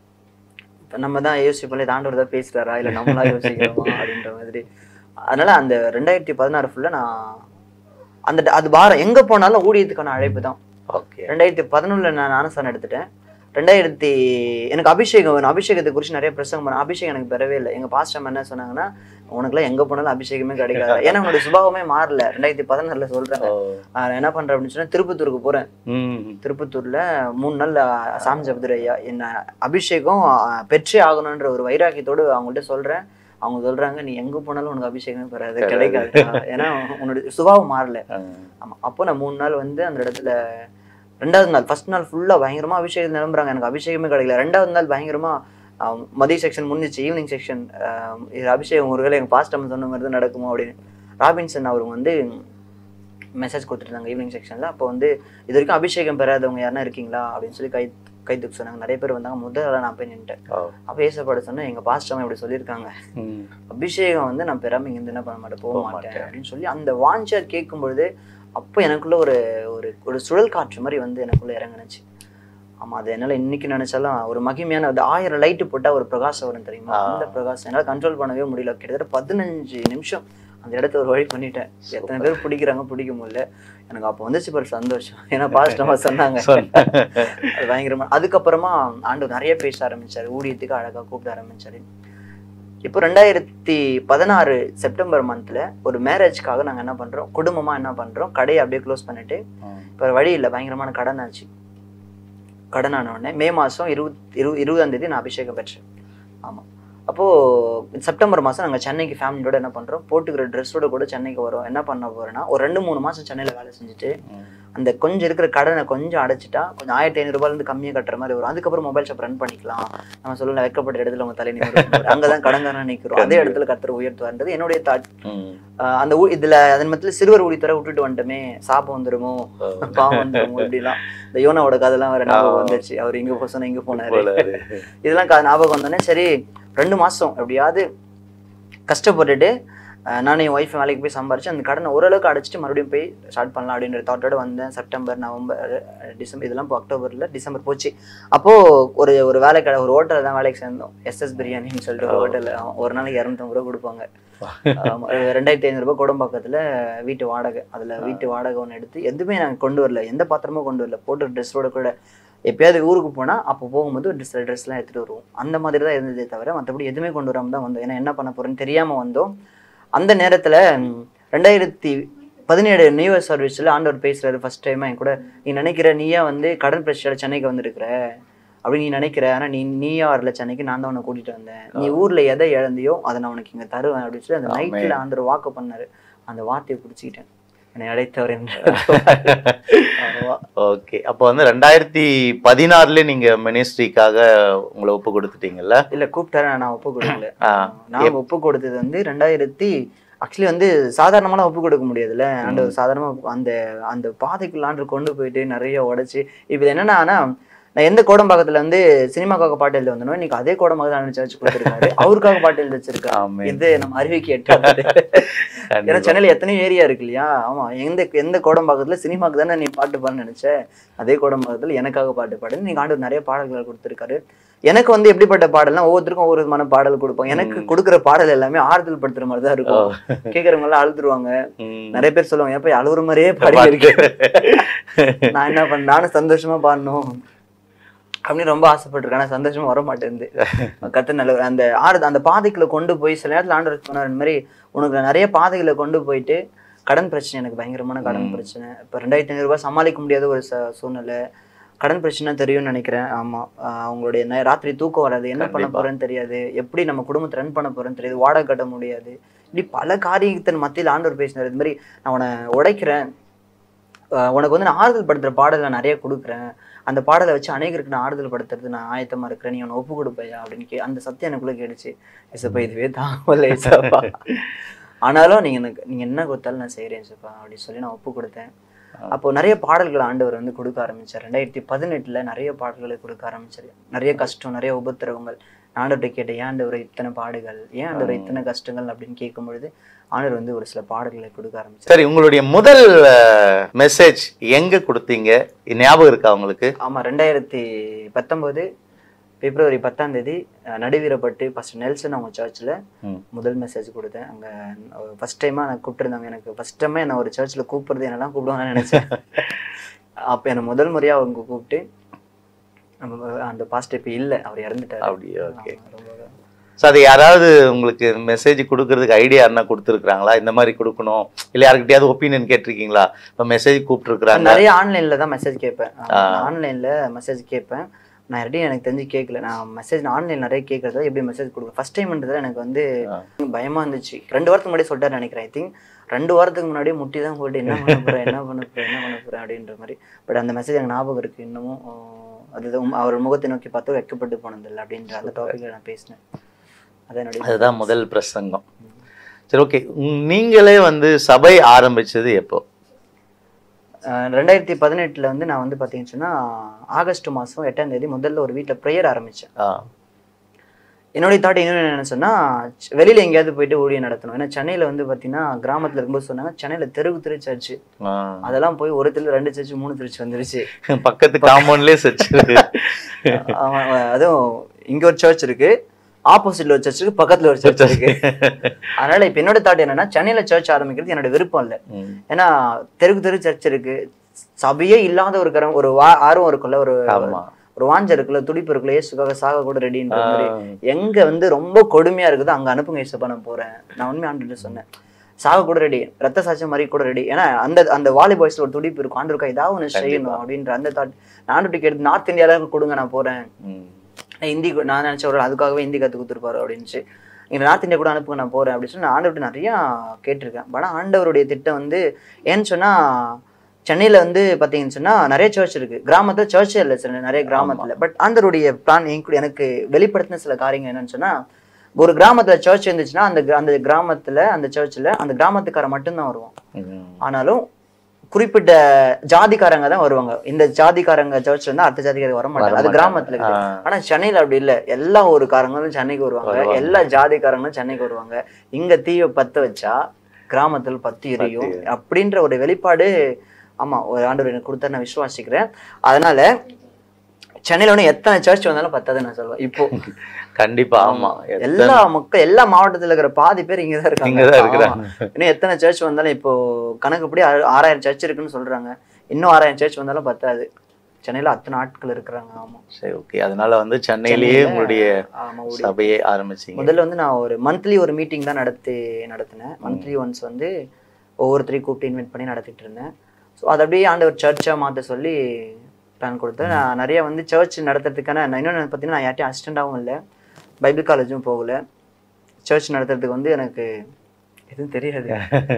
இப்ப நம்ம தான் யோசிப்போம் இது ஆண்டவர் தான் பேசுறாரா இல்ல நம்மளா யோசிக்கிறோமா அப்படின்ற மாதிரி அதனால அந்த ரெண்டாயிரத்தி பதினாறு ஃபுல்லா நான் அந்த அது பாரம் எங்க போனாலும் ஊழியத்துக்கான அழைப்பு தான் ஓகே ரெண்டாயிரத்தி பதினொன்றுல நான் ஞானஸ்தானம் எடுத்துட்டேன் ரெண்டாயிரத்தி எனக்கு அபிஷேகம் வேணும் அபிஷேகத்தை குறித்து நிறைய பிரசங்கம் பண்ண அபிஷேகம் எனக்கு பெறவே இல்லை எங்க பாஸ்டம் என்ன சொன்னாங்கன்னா உனக்குலாம் எங்க போனாலும் அபிஷேகமே கிடைக்காது ஏன்னா உன்னோட சுபாவமே மாறல ரெண்டாயிரத்தி பதினாறுல சொல்றேன் ஓ. நான் என்ன பண்றேன் அப்படின்னு சொன்னா திருப்பத்தூருக்கு போறேன் ம். திருப்பத்தூர்ல மூணு நாள் அஹ், சாமி ஜபதுரை ஐயா என்ன அபிஷேகம் அஹ், பெற்றே ஆகணுன்ற ஒரு வைராக்கியத்தோடு அவங்கள்ட்ட சொல்றேன் அவங்க சொல்றாங்க நீ எங்க போனாலும் உனக்கு அபிஷேகமே பெறாது கிடைக்காது ஏன்னா உன்னோட சுபாவம் மாறல ஆ. ஆமா அப்போ நான் மூணு நாள் வந்து அந்த இடத்துல ரெண்டாவது நாள் ஃபர்ஸ்ட் நாள் ஃபுல்லா பயங்கரமா அபிஷேகம் நிரம்புறாங்க எனக்கு அபிஷேகமே கிடைக்கல ரெண்டாவது நாள் பயங்கரமா ஆஹ், மதிய செக்ஷன் முடிஞ்சிச்சு ஈவினிங் செக்ஷன் இது அபிஷேகம் ஒருவேளை எங்க பாஸ்ட் நம்ம சொன்ன மாதிரி தான் நடக்குமோ அப்படின்னு ராபின்சன் அவங்க வந்து மெசேஜ் கொடுத்துருந்தாங்க ஈவினிங் செக்ஷன்ல அப்போ வந்து இது வரைக்கும் அபிஷேகம் பெறாதவங்க யாருன்னா இருக்கீங்களா அப்படின்னு சொல்லி கை கை தூக்க சொன்னாங்க நிறைய பேர் வந்தாங்க முதல் ஆளா நான் போய் நின்ட்டேன் ஓ. அப்போ ஏசப்பாட சொன்னேன் எங்க பாஸ்டம் இப்படி சொல்லியிருக்காங்க ம். அபிஷேகம் வந்து நான் பெறாம இங்க இருந்து என்ன பண்ண மாட்டேன் போக போக மாட்டேன் மாட்டேன். அப்படின்னு சொல்லி அந்த வாஞ்சை கேட்கும் பொழுது அப்போ எனக்குள்ள ஒரு ஒரு ஒரு சுழல் காற்று மாதிரி வந்து எனக்குள்ள இறங்குனுச்சு ஆமா அது என்னால இன்னைக்கு நினைச்சாலும் ஒரு மகிமையான அது ஆயிரம் லைட்டு போட்டா ஒரு பிரகாசம் வரும் தெரியுமா ஆ. அந்த பிரகாசம் என்னால கண்ட்ரோல் பண்ணவே முடியல கிட்டத்தட்ட பதினஞ்சு நிமிஷம் அந்த இடத்த ஒரு வழி பண்ணிட்டேன் எத்தனை பேர் பிடிக்கிறாங்க பிடிக்க முடியல எனக்கு அப்போ வந்துச்சு பாரு சந்தோஷம் ஏன்னா பாசிட்டமா சொன்னாங்க சொன்ன. அது பயங்கரமா அதுக்கப்புறமா ஆண்டு நிறைய பேச ஆரம்பிச்சாரு ஊழியத்துக்கு அழகா கூப்பிட ஆரம்பிச்சாரு இப்போ ரெண்டாயிரத்தி பதினாறு செப்டம்பர் மந்த்ல ஒரு மேரேஜ்க்காக நாங்க என்ன பண்றோம் குடும்பமா என்ன பண்றோம் கடையை அப்படியே க்ளோஸ் பண்ணிட்டு ம். இப்போ வழி இல்லை பயங்கரமான கடன் ஆச்சு கடன் ஆன உடனே மே மாசம் இருபத் இரு இருபதாம் தேதி நான் அபிஷேகம் பெற்றேன் ஆமா அப்போ செப்டம்பர் மாசம் நாங்க சென்னைக்கு ஃபேமிலியோட என்ன பண்றோம் போட்டுக்கிற ட்ரெஸ்ஸோட கூட சென்னைக்கு வரோம் என்ன பண்ண போறேன்னா ஒரு ரெண்டு மூணு மாசம் சென்னையில வேலை செஞ்சுட்டு அந்த கொஞ்சம் இருக்கிற கடனை கொஞ்சம் அடைச்சிட்டா கொஞ்சம் ஆயிரத்தி ஐநூறுபால இருந்து கம்மியா கட்டுற மாதிரி வரும் அதுக்கப்புறம் மொபைல் ஷாப் ரன் பண்ணிக்கலாம் நம்ம சொல்லல வைக்கப்பட்ட இடத்துல உங்க தலை நிமிர்ந்து அங்கதான் கடன்காரன் நிக்கிறோம் அதே இடத்துல கத்துற உயர்த்துவார்ன்றது என்னுடைய தாட் அந்த ஊ- இதுல அதன் மத்தியில சிறுவர் ஊழித்துறை விட்டுட்டு வந்துட்டோமே சாபம் வந்துருமோ பாவம் வந்துருமோ இப்படிலாம் இந்த யோனாவோட கதைலாம் வேற ஞாபகம் வந்துருச்சு அவர் இங்க போக சொன்னா இங்க போனாரு இதெல்லாம் கா- ஞாபகம் வந்தோடனே சரி ரெண்டு மாசம் எப்படியாவது கஷ்டப்பட்டுட்டு அஹ், நானும் என் ஒய்ஃப் வேலைக்கு போய் சம்பாரிச்சு அந்த கடனை ஓரளவுக்கு அடைச்சிட்டு மறுபடியும் போய் ஸ்டார்ட் பண்ணலாம் அப்படின்ற தாட்டோட வந்தேன் செப்டம்பர் நவம்பர் அஹ், டிசம்பர் இதெல்லாம் இப்போ அக்டோபர்ல டிசம்பர் போச்சு அப்போ ஒரு ஒரு வேலை கடை ஒரு ஹோட்டலில் தான் வேலைக்கு சேர்ந்தோம் எஸ்எஸ் பிரியாணின்னு சொல்லிட்டு ஒரு ஹோட்டல் ஒரு நாளைக்கு இரநூத்தம்பது ரூபா கொடுப்பாங்க ஆமா, ரெண்டாயிரத்தி ஐநூறு ரூபாய் குடம்பாக்கத்துல வீட்டு வாடகை அதுல வீட்டு வாடகை ஒன்று எடுத்து எதுவுமே நாங்கள் கொண்டு வரல எந்த பாத்திரமும் கொண்டு வரல போட்டு ட்ரெஸ்ஸோட கூட எப்பயாவது ஊருக்கு போனா அப்போ போகும்போது ஒரு ட்ரெஸ் ட்ரெஸ்லாம் எடுத்துட்டு வருவோம் அந்த மாதிரி தான் இருந்ததே தவிர மற்றபடி எதுவுமே கொண்டு வராம தான் வந்தோம் ஏன்னா என்ன பண்ண போறோம்னு தெரியாம வந்தோம் அந்த நேரத்துல ம், ரெண்டாயிரத்தி பதினேழு நியூ இயர் சர்வீஸ்ல ஆண்டவர் பேசுறாரு ஃபர்ஸ்ட் டைம் என் கூட நீ நினைக்கிற நீயா வந்து கடன் பிரச்சனை சென்னைக்கு வந்திருக்கிற அப்படி நீ நினைக்கிற ஆனா நீ நீயா வரல சென்னைக்கு நான் தான் உன்னை கூட்டிட்டு வந்தேன் நீ ஊர்ல எதை இழந்தியோ அதை நான் உனக்கு இங்க தருவேன் அப்படின்னு சொல்லி அந்த ஆமென். நைட்ல ஆண்டவர் வாக்கு பண்ணாரு அந்த வார்த்தையை பிடிச்சிக்கிட்டேன் என்னை அழைத்தவர் என்று ஆமா. ஓகே அப்போ வந்து ரெண்டாயிரத்தி பதினாறுல நீங்க மினிஸ்ட்ரிக்காக உங்களை ஒப்பு கொடுத்துட்டீங்கல்ல இல்ல கூப்பிட்டாரு நான் ஒப்பு கொடுக்கல ஆ. நான் ஒப்பு கொடுத்தது வந்து ரெண்டாயிரத்தி ஆக்சுவலி வந்து சாதாரணமான ஒப்பு கொடுக்க முடியாதுல்ல அந்த சாதாரணமா அந்த அந்த பாதைக்குள்ள ஆண்டு கொண்டு போயிட்டு நிறைய உடைச்சு இப்போ இது என்னன்னா ஆனா, நான் எந்த கோடம்பாக்கத்துல வந்து சினிமாக்காக பாட்டு எழுத வந்தனோ இன்னைக்கு அதே கோடம்பாக்கத்தில் அனுப்பிச்சு வச்சு கொடுத்துருக்காரு அவருக்காக பாட்டு எழுதி வச்சிருக்காரு ஆமென். இது நம்ம அறிவிக்கு எட்டாவது ஏன்னா கண்டிப்பா. சென்னையில எத்தனையோ ஏரியா இருக்கு இல்லையா ஆமா எந்த எந்த கோடம்பாக்கத்துல சினிமாக்கு தானே நீ பாட்டு பாடுன்னு நினைச்ச அதே கோடம்பாக்கத்துல எனக்காக பாட்டு பாடு நீங்க ஆண்டு நிறைய பாடல்கள் கொடுத்துருக்காரு எனக்கு வந்து எப்படிப்பட்ட பாடல்னா ஒவ்வொருத்தருக்கும் ஒவ்வொரு விதமான பாடல் கொடுப்போம் எனக்கு கொடுக்குற பாடல் எல்லாமே ஆறுதல் படுத்துற மாதிரி தான் இருக்கும் கேக்குறவங்க எல்லாம் அழுதுருவாங்க ம். நிறைய பேர் சொல்லுவாங்க ஏப்பா அழுகுற மாதிரியே பாடி இருக்கேன் நான் என்ன பண்ண நானும் சந்தோஷமா பாடணும் அப்படின்னு ரொம்ப ஆசைப்பட்டிருக்கேன் ஆனா சந்தோஷமா வர மாட்டேங்குது கத்து நல்ல அந்த ஆறு அந்த பாதைக்குள்ள கொண்டு போய் சில நேரத்துல ஆண்டவர் சொன்னார் இந்த மாதிரி உனக்கு நிறைய பாதைகளை கொண்டு போயிட்டு கடன் பிரச்சனை எனக்கு பயங்கரமான கடன் ம். பிரச்சனை. பிரச்சனை இப்போ ரெண்டாயிரத்தி ஐநூறு ரூபாய் சமாளிக்க முடியாத ஒரு ச- சூழ்நிலை கடன் பிரச்சனை தெரியும்னு நினைக்கிறேன் ஆமா ஆஹ் அவங்களுடைய நை- ராத்திரி தூக்கம் வராது என்ன பண்ண கண்டிப்பா. போறேன்னு தெரியாது எப்படி நம்ம குடும்பத்தை ரன் பண்ண போறேன்னு தெரியாது வாடகை கட்ட முடியாது இப்படி பல காரியத்தின் மத்தியில் ஆண்டவர் பேசினார் இது மாதிரி நான் உன்னை உடைக்கிறேன் ஆஹ் உனக்கு வந்து நான் ஆறுதல் படுத்துற பாடல் நான் நிறைய கொடுக்குறேன் அந்த பாடலை வச்சு அநேகருக்கு நான் ஆறுதல் படுத்துறது நான் ஆயத்தமா இருக்கிறேன் நீ உன்னை ஒப்பு கொடுப்பையா அப்படின்னு கே அந்த சத்தியம் எனக்குள்ள கேடுச்சு ஏசப்பா இதுவே தாங்கல ஏசப்பா ஆனாலும் நீங்க எனக்கு நீங்க என்ன கொடுத்தாலும் நான் செய்யறேன் ஏசப்பா அப்படின்னு சொல்லி நான் ஒப்பு கொடுத்தேன் அப்போ நிறைய பாடல்கள் ஆண்டவர் வந்து கொடுக்க ஆரம்பிச்சார் ரெண்டாயிரத்தி பதினெட்டுல நிறைய பாடல்களை கொடுக்க ஆரம்பிச்சார் நிறைய கஷ்டம் நிறைய உபத்திரவங்கள் நான் ஆண்டவர்கிட்ட கேட்டேன் ஏன் ஆண்டவர் இத்தனை பாடுகள் ஏன் ஆண்டவர் இத்தனை கஷ்டங்கள் அப்படின்னு கேட்கும் பொழுது ஆண்டவர் வந்து ஒரு சில பாடல்களை கொடுக்க ஆரம்பிச்சார் சரி உங்களுடைய முதல் மெசேஜ் எங்க கொடுத்தீங்க ஞாபகம் இருக்கா உங்களுக்கு ஆமா ரெண்டாயிரத்தி பத்தொன்பது பிப்ரவரி பத்தாம் தேதி அஹ், நடுவீரப்பட்டு ஃபர்ஸ்ட் நெல்சன் அவங்க சர்ச்சில் ம். முதல் மெசேஜ் கொடுத்தேன் அங்கே ஃபர்ஸ்ட் டைமாக எனக்கு கூப்பிட்டுருந்தாங்க எனக்கு ஃபர்ஸ்ட் டைமே என்ன ஒரு சர்ச்சில் கூப்பிடுறது என்னெல்லாம் கூப்பிடுவாங்கன்னு நினச்சேன் அப்போ என்னை முதல் முறையாக அவங்க கூப்பிட்டு நம்ம அந்த பாஸ்ட் இப்போ இல்லை அவர் இறந்துட்டார் அப்படியே ஓகே ஸோ அது யாராவது உங்களுக்கு மெசேஜ் கொடுக்கறதுக்கு ஐடியா என்ன கொடுத்துருக்காங்களா இந்த மாதிரி கொடுக்கணும் இல்லை யாருக்கிட்டயாவது ஒப்பீனியன் கேட்டிருக்கீங்களா இப்போ மெசேஜ் கூப்பிட்டுருக்குறாங்க நிறைய ஆன்லைனில் தான் மெசேஜ் கேட்பேன் ஆ. ஆன்லைனில் மெசேஜ் கேட்பேன் நான் யார்ட்டையும் எனக்கு தெரிஞ்சு கேட்கல நான் மெசேஜ் ஆன்லைன் நிறைய கேட்கறத எப்படி மெசேஜ் கொடுப்பேன் ஃபர்ஸ்ட் டைம்ன்றதுல எனக்கு வந்து ஆ. பயமா இருந்துச்சு ரெண்டு வாரத்துக்கு முன்னாடி சொல்லிட்டாரு நினைக்கிறேன் ஐ திங்க் ரெண்டு வாரத்துக்கு முன்னாடி முட்டி தான் போட்டு என்ன பண்ண போறேன் என்ன பண்ண போறேன் என்ன பண்ண போறேன் அப்படின்ற மாதிரி பட் அந்த மெசேஜ் எனக்கு ஞாபகம் இருக்கு இன்னமும் ஆஹ் அதுதான் அவர் முகத்தை நோக்கி பார்த்து வெக்கப்பட்டு போனதில்லை அப்படின்ற அந்த டாபிக்ல நான் பேசினேன் அதான் என்னுடைய அதுதான் முதல் பிரசங்கம் சரி ஓகே நீங்களே வந்து சபை ஆரம்பிச்சது எப்போ ஆஹ் ரெண்டாயிரத்தி பதினெட்டுல வந்து நான் வந்து பார்த்தீங்கன்னு சொன்னா ஆகஸ்ட் மாசம் எட்டாம் தேதி முதல்ல ஒரு வீட்டில் ப்ரேயர் ஆரம்பிச்சேன் ஆ என்னுடைய தாட் இன்னொன்று என்ன சொன்னா ச்- வெளியில எங்கேயாவது போயிட்டு ஊழியம் நடத்தணும் ஏன்னா சென்னையில வந்து பாத்தீங்கன்னா கிராமத்துல இருக்கும்போது சொன்னாங்க சென்னையில தெருவு தெரு சர்ச்சு ஆ. அதெல்லாம் போய் ஒரு தெரு ரெண்டு சர்ச்சு மூணு சர்ச்சு வந்துருச்சு பக்கத்து காம்பவுண்ட்லயே சர்ச் ஆமா, அதுவும் இங்க ஒரு சர்ச் இருக்கு ஆப்போசிட்ல ஒரு சர்ச் இருக்கு பக்கத்துல ஒரு சர்ச் இருக்கு அதனால இப்ப என்னோட தாட் என்னன்னா சென்னையில சர்ச் ஆரம்பிக்கிறது என்னோட விருப்பம் இல்ல ஏன்னா தெருக்கு தெரு சர்ச் இருக்கு சபையே இல்லாத ஒரு கரம் ஒரு வா- ஆர்வம் இருக்குல்ல ஒரு ஆமா ஒரு வாஞ்ச இருக்குல்ல துடிப்பு இருக்குல்ல ஏசுக்காக சாக கூட ரெடின்ற ஆ. மாதிரி எங்க வந்து ரொம்ப கொடுமையா இருக்குதோ அங்க அனுப்புங்க ஏசப்பா நான் போறேன் நான் உண்மை ஆண்டு சொன்னேன் சாக கூட ரெடி ரத்த சாட்சியம் மாதிரி கூட ரெடி ஏன்னா அந்த அந்த வாலி பாய்ஸ்ல ஒரு துடிப்பு இருக்கும் ஆண்டு இருக்கா ஏதாவது ஒன்று செய்யணும் அப்படின்ற அந்த தாட் நான் ஆண்டு கேட்டு நார்த் இந்தியால கொடுங்க நான் போறேன் ம். நான் ஹிந்தி கு- நான் நினச்ச ஒரு அதுக்காகவே ஹிந்தி கற்றுக் கொடுத்துருப்பாரு அப்படின்ச்சு இங்கே நார்த் இந்தியா கூட அனுப்புங்க நான் போகிறேன் அப்படின்னு சொல்லி நான் ஆண்டவர்கிட்ட நிறையா கேட்டிருக்கேன் பட் ஆண்டவருடைய திட்டம் வந்து ஏன்னு சொன்னால் சென்னையில் வந்து பார்த்தீங்கன்னு சொன்னால் நிறைய சர்ச் இருக்குது கிராமத்தில் சர்ச்சே இல்லை சார் நிறைய கிராமத்தில் பட் ஆண்டவருடைய பிளான் எனக்கு எனக்கு வெளிப்படுத்தின சில காரியங்கள் என்னன்னு சொன்னால் ஒரு கிராமத்தில் சர்ச் இருந்துச்சுன்னா அந்த கிரா- அந்த கிராமத்தில் அந்த சர்ச்சில் அந்த கிராமத்துக்காரன் மட்டும்தான் வருவான் ம். ஆனாலும் குறிப்பிட்ட ஜாதிக்காரங்க தான் வருவாங்க இந்த ஜாதிக்காரங்க சர்ச்ல இருந்து அடுத்த ஜாதிக்காரங்க வர மாட்டாங்க அது வரமாட்டாங்க. கிராமத்துல இருக்குது ஆ. ஆனா சென்னையில அப்படி இல்ல எல்லா ஊருக்காரங்களும் சென்னைக்கு வருவாங்க வருவாங்க. எல்லா ஜாதிக்காரங்களும் சென்னைக்கு வருவாங்க இங்க தீய பத்த வச்சா கிராமத்தில் பத்தி எரியும் பத்தி அப்படின்ற ஒரு வெளிப்பாடு ஆமா ஒரு ஆண்டவர் எனக்கு கொடுத்தா நான் விசுவாசிக்கிறேன் அதனால சென்னையில ஒண்ணு எத்தனை சர்ச் வந்தாலும் பத்தாது நான் சொல்லுவேன் இப்போ கண்டிப்பா ஆமா எல்லா மக்கள் எல்லா மாவட்டத்துல இருக்கிற பாதி பேர் இங்கதான் இருக்காங்க இங்கதான் இருக்கிறாங்க. ஆமா. இன்னும் எத்தனை சர்ச் வந்தாலும் இப்போ கணக்குப்படி ஆ- ஆறாயிரம் சர்ச் இருக்குன்னு சொல்றாங்க இன்னும் ஆறாயிரம் சர்ச் வந்தாலும் பத்தாது சென்னையில அத்தனை ஆட்கள் இருக்கிறாங்க ஆமா சரி ஓகே அதனால வந்து சென்னையிலேயே சென்னையில, உங்களுடைய ஆமா ஒரு- சபையை ஆரம்பிச்சீங்க முதல்ல வந்து நான் ஒரு மந்த்லி ஒரு மீட்டிங் தான் நடத்தி நடத்தினேன் மந்த்லி ஒன்ஸ் வந்து ஒவ்வொருத்தரையும் கூப்பிட்டு இன்வைட் பண்ணி நடத்திட்டு இருந்தேன் ஸோ அதை அப்படியே ஆண்டவர் சர்ச்சாக மாற்ற சொல்லி பிளான் கொடுத்தேன் நான் நிறைய வந்து சர்ச் நடத்துறதுக்கான நான் இன்னொன்று பார்த்தீங்கன்னா நான் யார்ட்டையும் அசிஸ்டண்டாகவும் இல்லை பைபிள் காலேஜும் போகல சர்ச் நடத்துறதுக்கு வந்து எனக்கு எதுவும் தெரியாது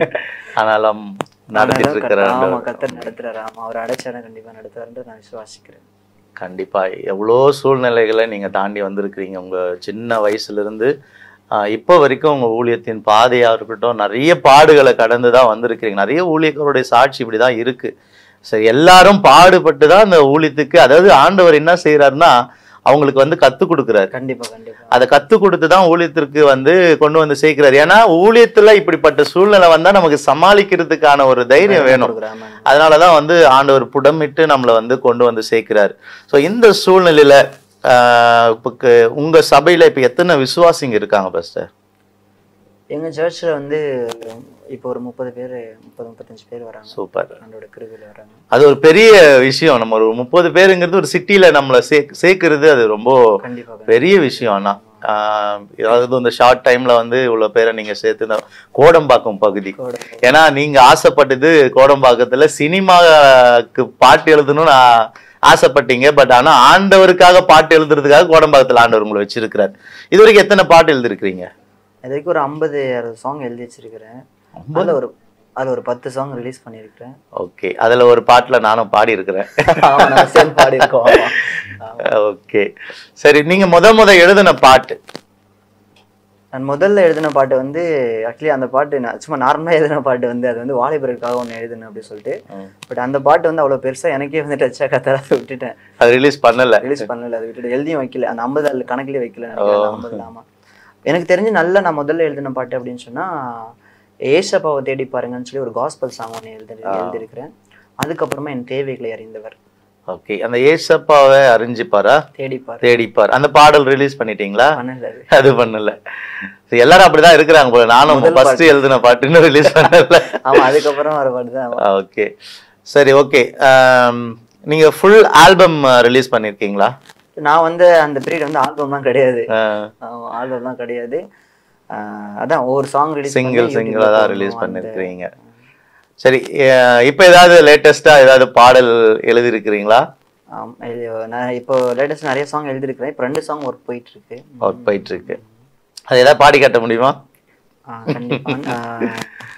ஆனாலும் நடத்திட்டு இருக்கிற ஆமா கத்தர் நடத்துறாரு ஆமா அவர் அடைச்சாரம் கண்டிப்பா நடத்துவாருன்னு நான் விசுவாசிக்கிறேன் கண்டிப்பா எவ்வளோ சூழ்நிலைகளை நீங்க தாண்டி வந்திருக்கிறீங்க உங்க சின்ன வயசுல இருந்து ஆஹ், இப்போ வரைக்கும் உங்க ஊழியத்தின் பாதையா இருக்கட்டும் நிறைய பாடுகளை கடந்து தான் வந்திருக்கிறீங்க நிறைய ஊழியர்களுடைய சாட்சி இப்படிதான் இருக்கு சரி எல்லாரும் பாடுபட்டு தான் அந்த ஊழியத்துக்கு அதாவது ஆண்டவர் என்ன செய்யறாருன்னா அவங்களுக்கு வந்து கத்து கொடுக்குறாரு கண்டிப்பா கண்டிப்பா அதை கத்து கொடுத்து தான் ஊழியத்திற்கு வந்து கொண்டு வந்து சேர்க்கிறாரு ஏன்னா ஊழியத்துல இப்படிப்பட்ட சூழ்நிலை வந்தா நமக்கு சமாளிக்கிறதுக்கான ஒரு தைரியம் வேணும் கொடுக்குறேன். ஆமா. அதனாலதான் வந்து ஆண்டவர் புடமிட்டு நம்மளை வந்து கொண்டு வந்து சேர்க்கிறார் ஸோ இந்த சூழ்நிலையில ஆஹ் இப்ப க- உங்க சபையில இப்ப எத்தனை விசுவாசிங்க இருக்காங்க பஸ்டர் எங்க சர்ச்சில் வந்து இப்போ ஒரு முப்பது பேர் முப்பது முப்பத்தஞ்சு பேர் வராங்க சூப்பர் ஆண்டோட கிருவில வராங்க அது ஒரு பெரிய விஷயம் நம்ம ஒரு முப்பது பேருங்கிறது ஒரு சிட்டில நம்மளை சே சேர்க்கிறது அது ரொம்ப கண்டிப்பா பெரிய விஷயம் ஆனா ஆஹ் அதாவது இந்த ஷார்ட் டைம்ல வந்து இவ்வளவு பேரை நீங்க சேர்த்து இந்த கோடம்பாக்கம் பகுதி கூட ஏன்னா நீங்க ஆசைப்பட்டது கோடம்பாக்கத்துல சினிமாக்கு பாட்டு எழுதணும்னு ஆ- ஆசைப்பட்டீங்க பட் ஆனா ஆண்டவருக்காக பாட்டு எழுதுறதுக்காக கோடம்பாக்கத்துல ஆண்டவர் உங்களை வச்சிருக்கிறார் இது வரைக்கும் எத்தனை பாட்டு எழுதிருக்கிறீங்க இது வரைக்கும் ஒரு ஐம்பது அறுபது சாங் எழுதி வச்சிருக்கிறேன் அதுல ஒரு அதுல ஒரு பத்து சாங் ரிலீஸ் பண்ணியிருக்கிறேன் ஓகே அதுல ஒரு பாட்டுல நானும் பாடி இருக்கிறேன் ஆமா, நான் சேர்ந்து பாடியிருக்கோம் ஆமா. ஆமா. ஓகே சரி நீங்க முத முத எழுதின பாட்டு நான் முதல்ல எழுதின பாட்டு வந்து ஆக்சுவலி அந்த பாட்டு நான் சும்மா நார்மலாக எழுதின பாட்டு வந்து அது வந்து வாலிபருக்காக ஒன்று எழுதினேன் அப்படின்னு சொல்லிட்டு பட் அந்த பாட்டு வந்து அவ்வளோ பெருசா எனக்கே வந்து டச்சா கத்தரா விட்டுட்டேன் அது ரிலீஸ் பண்ணல ரிலீஸ் பண்ணல அது விட்டுட்டு எழுதியும் வைக்கல அந்த ஐம்பது அதில் கணக்குலேயே வைக்கல நினைக்கிறேன் அந்த 50 ஆமா எனக்கு தெரிஞ்சு நல்ல நான் முதல்ல எழுதின பாட்டு அப்படின்னு சொன்னா ஏசப்பாவை தேடி பாருங்கன்னு சொல்லி ஒரு காஸ்பல் சாங் ஒன்று எழுதி எழுதியிருக்கிறேன் அதுக்கப்புறமா என் தேவைகளை அறிந்தவர் ஓகே அந்த ஏசப்பாவை அறிஞ்சிப்பாரா தேடிப்பார் தேடிப்பார் அந்த பாடல் ரிலீஸ் பண்ணிட்டீங்களா பண்ணல அது அது பண்ணல சரி, எல்லாரும் அப்படிதான் இருக்கிறாங்க போல நானும் முதல் ஃபர்ஸ்ட் எழுதின பாட்டுன்னு ரிலீஸ் பண்ணல ஆமா அதுக்கப்புறம் வர பாட்டு தான் ஓகே சரி ஓகே நீங்க ஃபுல் ஆல்பம் ரிலீஸ் பண்ணிருக்கீங்களா நான் வந்து அந்த பீரியட் வந்து ஆல்பம்லாம் கிடையாது அஹ், ஆல்பம்லாம் கிடையாது ஆஹ் அதான் ஒவ்வொரு சாங் ரிலீஸ் சிங்கிள் சிங்கிளா தான் ரிலீஸ் பண்ணிருக்கிறீங்க சரி அஹ், இப்போ ஏதாவது லேட்டஸ்டா ஏதாவது பாடல் எழுதிருக்கிறீங்களா நான் இப்போ லேட்டஸ்ட் நிறைய சாங் எழுதியிருக்கிறேன் இப்போ ரெண்டு சாங் ஒர்க் போயிட்டு இருக்கு ஒர்க் போயிட்டு இருக்கு அது ஏதாவது பாடி காட்ட முடியுமா ஆ, கண்டிப்பா ஆ.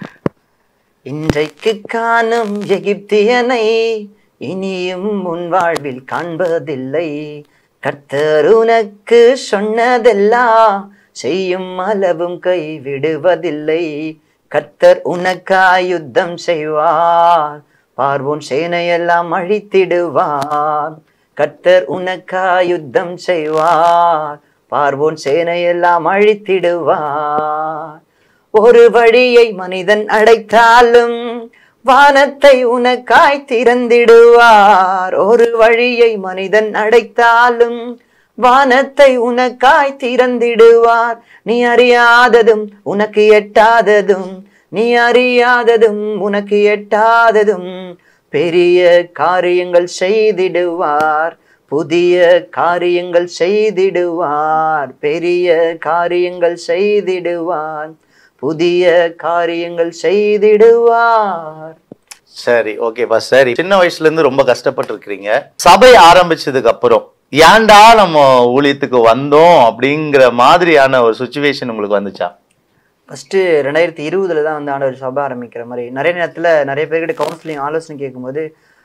இன்றைக்கு காணும் எகிப்தியனை இனியும் உன் வாழ்வில் காண்பதில்லை கர்த்தர் உனக்கு சொன்னதெல்லாம் செய்யும் அளவும் கை விடுவதில்லை கர்த்தர் உனக்காய் யுத்தம் செய்வார் பார்வோன் சேனையெல்லாம் அழித்திடுவார் கர்த்தர் உனக்காய் யுத்தம் செய்வார் பார்வோன் சேனையெல்லாம் அழித்திடுவார் ஒரு வழியை மனிதன் அடைத்தாலும் வானத்தை உனக்காய் திறந்திடுவார் ஒரு வழியை மனிதன் அடைத்தாலும் வானத்தை உனக்காய் திறந்திடுவார் நீ அறியாததும் உனக்கு எட்டாததும் நீ அறியாததும் உனக்கு எட்டாததும் பெரிய காரியங்கள் செய்திடுவார் புதிய காரியங்கள் செய்திடுவார் பெரிய காரியங்கள் செய்திடுவார் புதிய காரியங்கள் செய்திடுவார் சரி ஓகேப்பா சரி சின்ன வயசுல இருந்து ரொம்ப கஷ்டப்பட்டிருக்கிறீங்க சபை ஆரம்பிச்சதுக்கு அப்புறம் ஏன்டா நம்ம ஊழியத்துக்கு வந்தோம் அப்படிங்கிற மாதிரியான ஒரு சுச்சுவேஷன் உங்களுக்கு வந்துச்சா ஃபர்ஸ்ட் ரெண்டாயிரத்தி இருபதுல தான் வந்து ஆண்டவர் சபை ஆரம்பிக்கிற மாதிரி நிறைய நேரத்துல நிறைய பேர்கிட்ட கவுன்சிலிங் ஆலோசனை கேட்கும்போது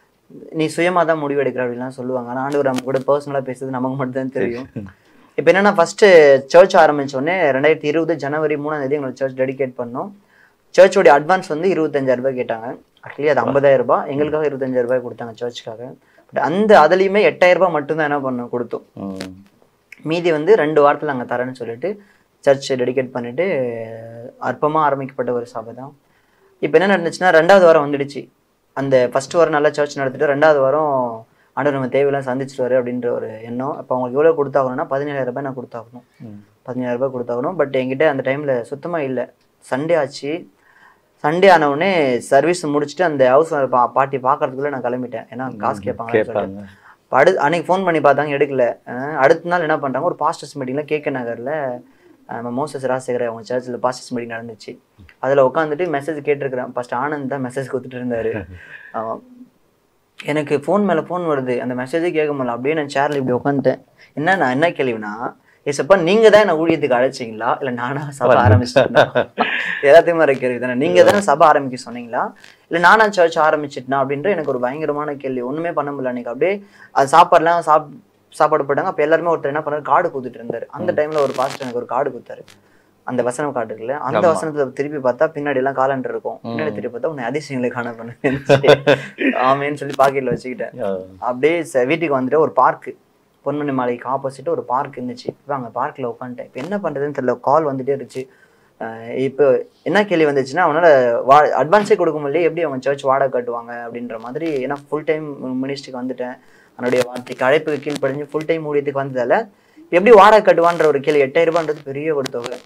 நீ சுயமா தான் முடிவு எடுக்கிற அப்படிலாம் சொல்லுவாங்க ஆனா ஆண்டவர் நம்ம கூட பர்சனலா பேசுறது நமக்கு மட்டும் தான் தெரியும் இப்போ என்னன்னா ஃபர்ஸ்ட் சர்ச் ஆரம்பிச்ச உடனே ரெண்டாயிரத்தி இருபது ஜனவரி மூணாம் தேதி எங்களுக்கு சர்ச் டெடிகேட் பண்ணோம் சர்ச்சோட அட்வான்ஸ் வந்து இருபத்தஞ்சாயிரம் ரூபாய் கேட்டாங்க ஆக்சுவலி அது ஐம்பதாயிரம் ரூபாய் எங்களுக்காக இருபத்தஞ்சாயிரம் ரூபாய் கொடுத்தாங்க சர்ச்சுக்காக பட் அந்த அதுலயுமே எட்டாயிரம் ரூபாய் மட்டும்தான் என்ன பண்ணோம் கொடுத்தோம் ம். மீதி வந்து ரெண்டு வாரத்தில் நாங்கள் தரேன்னு சொல்லிட்டு சர்ச் டெடிகேட் பண்ணிட்டு அற்பமாக ஆரம்பிக்கப்பட்ட ஒரு சபை தான் இப்போ என்ன நடந்துச்சுன்னா ரெண்டாவது வாரம் வந்துடுச்சு அந்த ஃபர்ஸ்ட் வாரம் நல்லா சர்ச் நடத்திட்டு ரெண்டாவது வாரம் ஆண்டவர் நம்ம தேவையெல்லாம் சந்திச்சிட்டு அப்படின்ற ஒரு எண்ணம் அப்போ அவங்களுக்கு எவ்வளோ கொடுத்தாகணும்னா பதினேழாயிரம் ரூபாய் நான் கொடுத்தாகணும் ம். பதினேழாயிரம் ரூபாய் கொடுத்தாகணும் பட் என்கிட்ட அந்த டைமில் சுத்தமாக இல்லை சண்டே ஆச்சு சண்டே ஆனவுடனே சர்வீஸ் முடிச்சுட்டு அந்த ஹவுஸ் பா பாட்டி பார்க்கறதுக்குள்ள நான் கிளம்பிட்டேன் ஏன்னா காசு கேட்பாங்கன்னு சொல்லிட்டு கேட்பாங்க இப்ப அடு அன்னைக்கு ஃபோன் பண்ணி பார்த்தாங்க எடுக்கல அஹ் அடுத்த நாள் என்ன பண்ணுறாங்க ஒரு பாஸ்டர்ஸ் மீட்டிங்கில் கேகே நகரில் நம்ம மோசஸ் ராஜசேகர் அவங்க சர்ச்சில் பாஸ்டர்ஸ் மீட்டிங் நடந்துச்சு அதில் உட்காந்துட்டு மெசேஜ் கேட்டிருக்கிறேன் ஃபர்ஸ்ட் ஆனந்த் தான் மெசேஜ் கொடுத்துட்டு இருந்தாரு ஆமாம். எனக்கு ஃபோன் மேலே ஃபோன் வருது அந்த மெசேஜே கேட்க முடியல அப்படியே நான் சேரில் இப்படி உட்காந்துட்டேன் என்ன நான் என்ன கேள்வினா ஏசப்பா நீங்க தான் என்ன ஊழியத்துக்கு அழைச்சிங்களா இல்லை நானா சபை ஆரம்பிச்சிட்டேன்னா எல்லாத்தையுமே வர கேள்வி தானே நீங்க தானே சபை ஆரம்பிக்க சொன்னீங்களா இல்லை நானா சர்ச் ஆரம்பிச்சிட்டேனா அப்படின்ற எனக்கு ஒரு பயங்கரமான கேள்வி ஒண்ணுமே பண்ண முடியல அன்னைக்கு அப்படியே அது சாப்பாடுலாம் சாப் சாப்பாடு போட்டாங்க அப்போ எல்லாருமே ஒருத்தர் என்ன பண்ணாரு கார்டு கொடுத்துட்டு இருந்தாரு அந்த டைம்ல ஒரு பாஸ்டர் எனக்கு ஒரு கார்டு கொடுத்தாரு அந்த வசனம் கார்டு இருக்குல்ல அந்த ஆமா. வசனத்துல திருப்பி பார்த்தா பின்னாடி எல்லாம் காலண்டர் இருக்கும் பின்னாடி திருப்பி பார்த்தா உன்னை அதிசயங்களை காண பண்ணு ஆமேன்னு சொல்லி பாக்கெட்ல வச்சுக்கிட்டேன் அப்படியே ச- வீட்டுக்கு வந்துட்டு ஒரு பார்க்கு பொன்மணி மாலைக்கு ஆப்போசிட் ஒரு பார்க் இருந்துச்சு இப்போ அங்கே பார்க்கில் உட்காந்துட்டேன் இப்போ என்ன பண்ணுறதுன்னு தெரியல கால் வந்துட்டே இருந்துச்சு அஹ் இப்போ என்ன கேள்வி வந்துச்சுன்னா அவனால வா அட்வான்ஸே கொடுக்க முடியல எப்படி அவங்க சர்ச் வாடகை கட்டுவாங்க அப்படின்ற மாதிரி ஏன்னா ஃபுல் டைம் மினிஸ்ட்ரிக்கு வந்துட்டேன் அவனுடைய வார்த்தைக்கு அழைப்புக்கு கீழ்ப்படிஞ்சு ஃபுல் டைம் ஊழியத்துக்கு வந்ததால எப்படி வாடகை கட்டுவான்ற ஒரு கேள்வி எட்டாயிரம் ரூபான்றது பெரிய ஒரு தொகை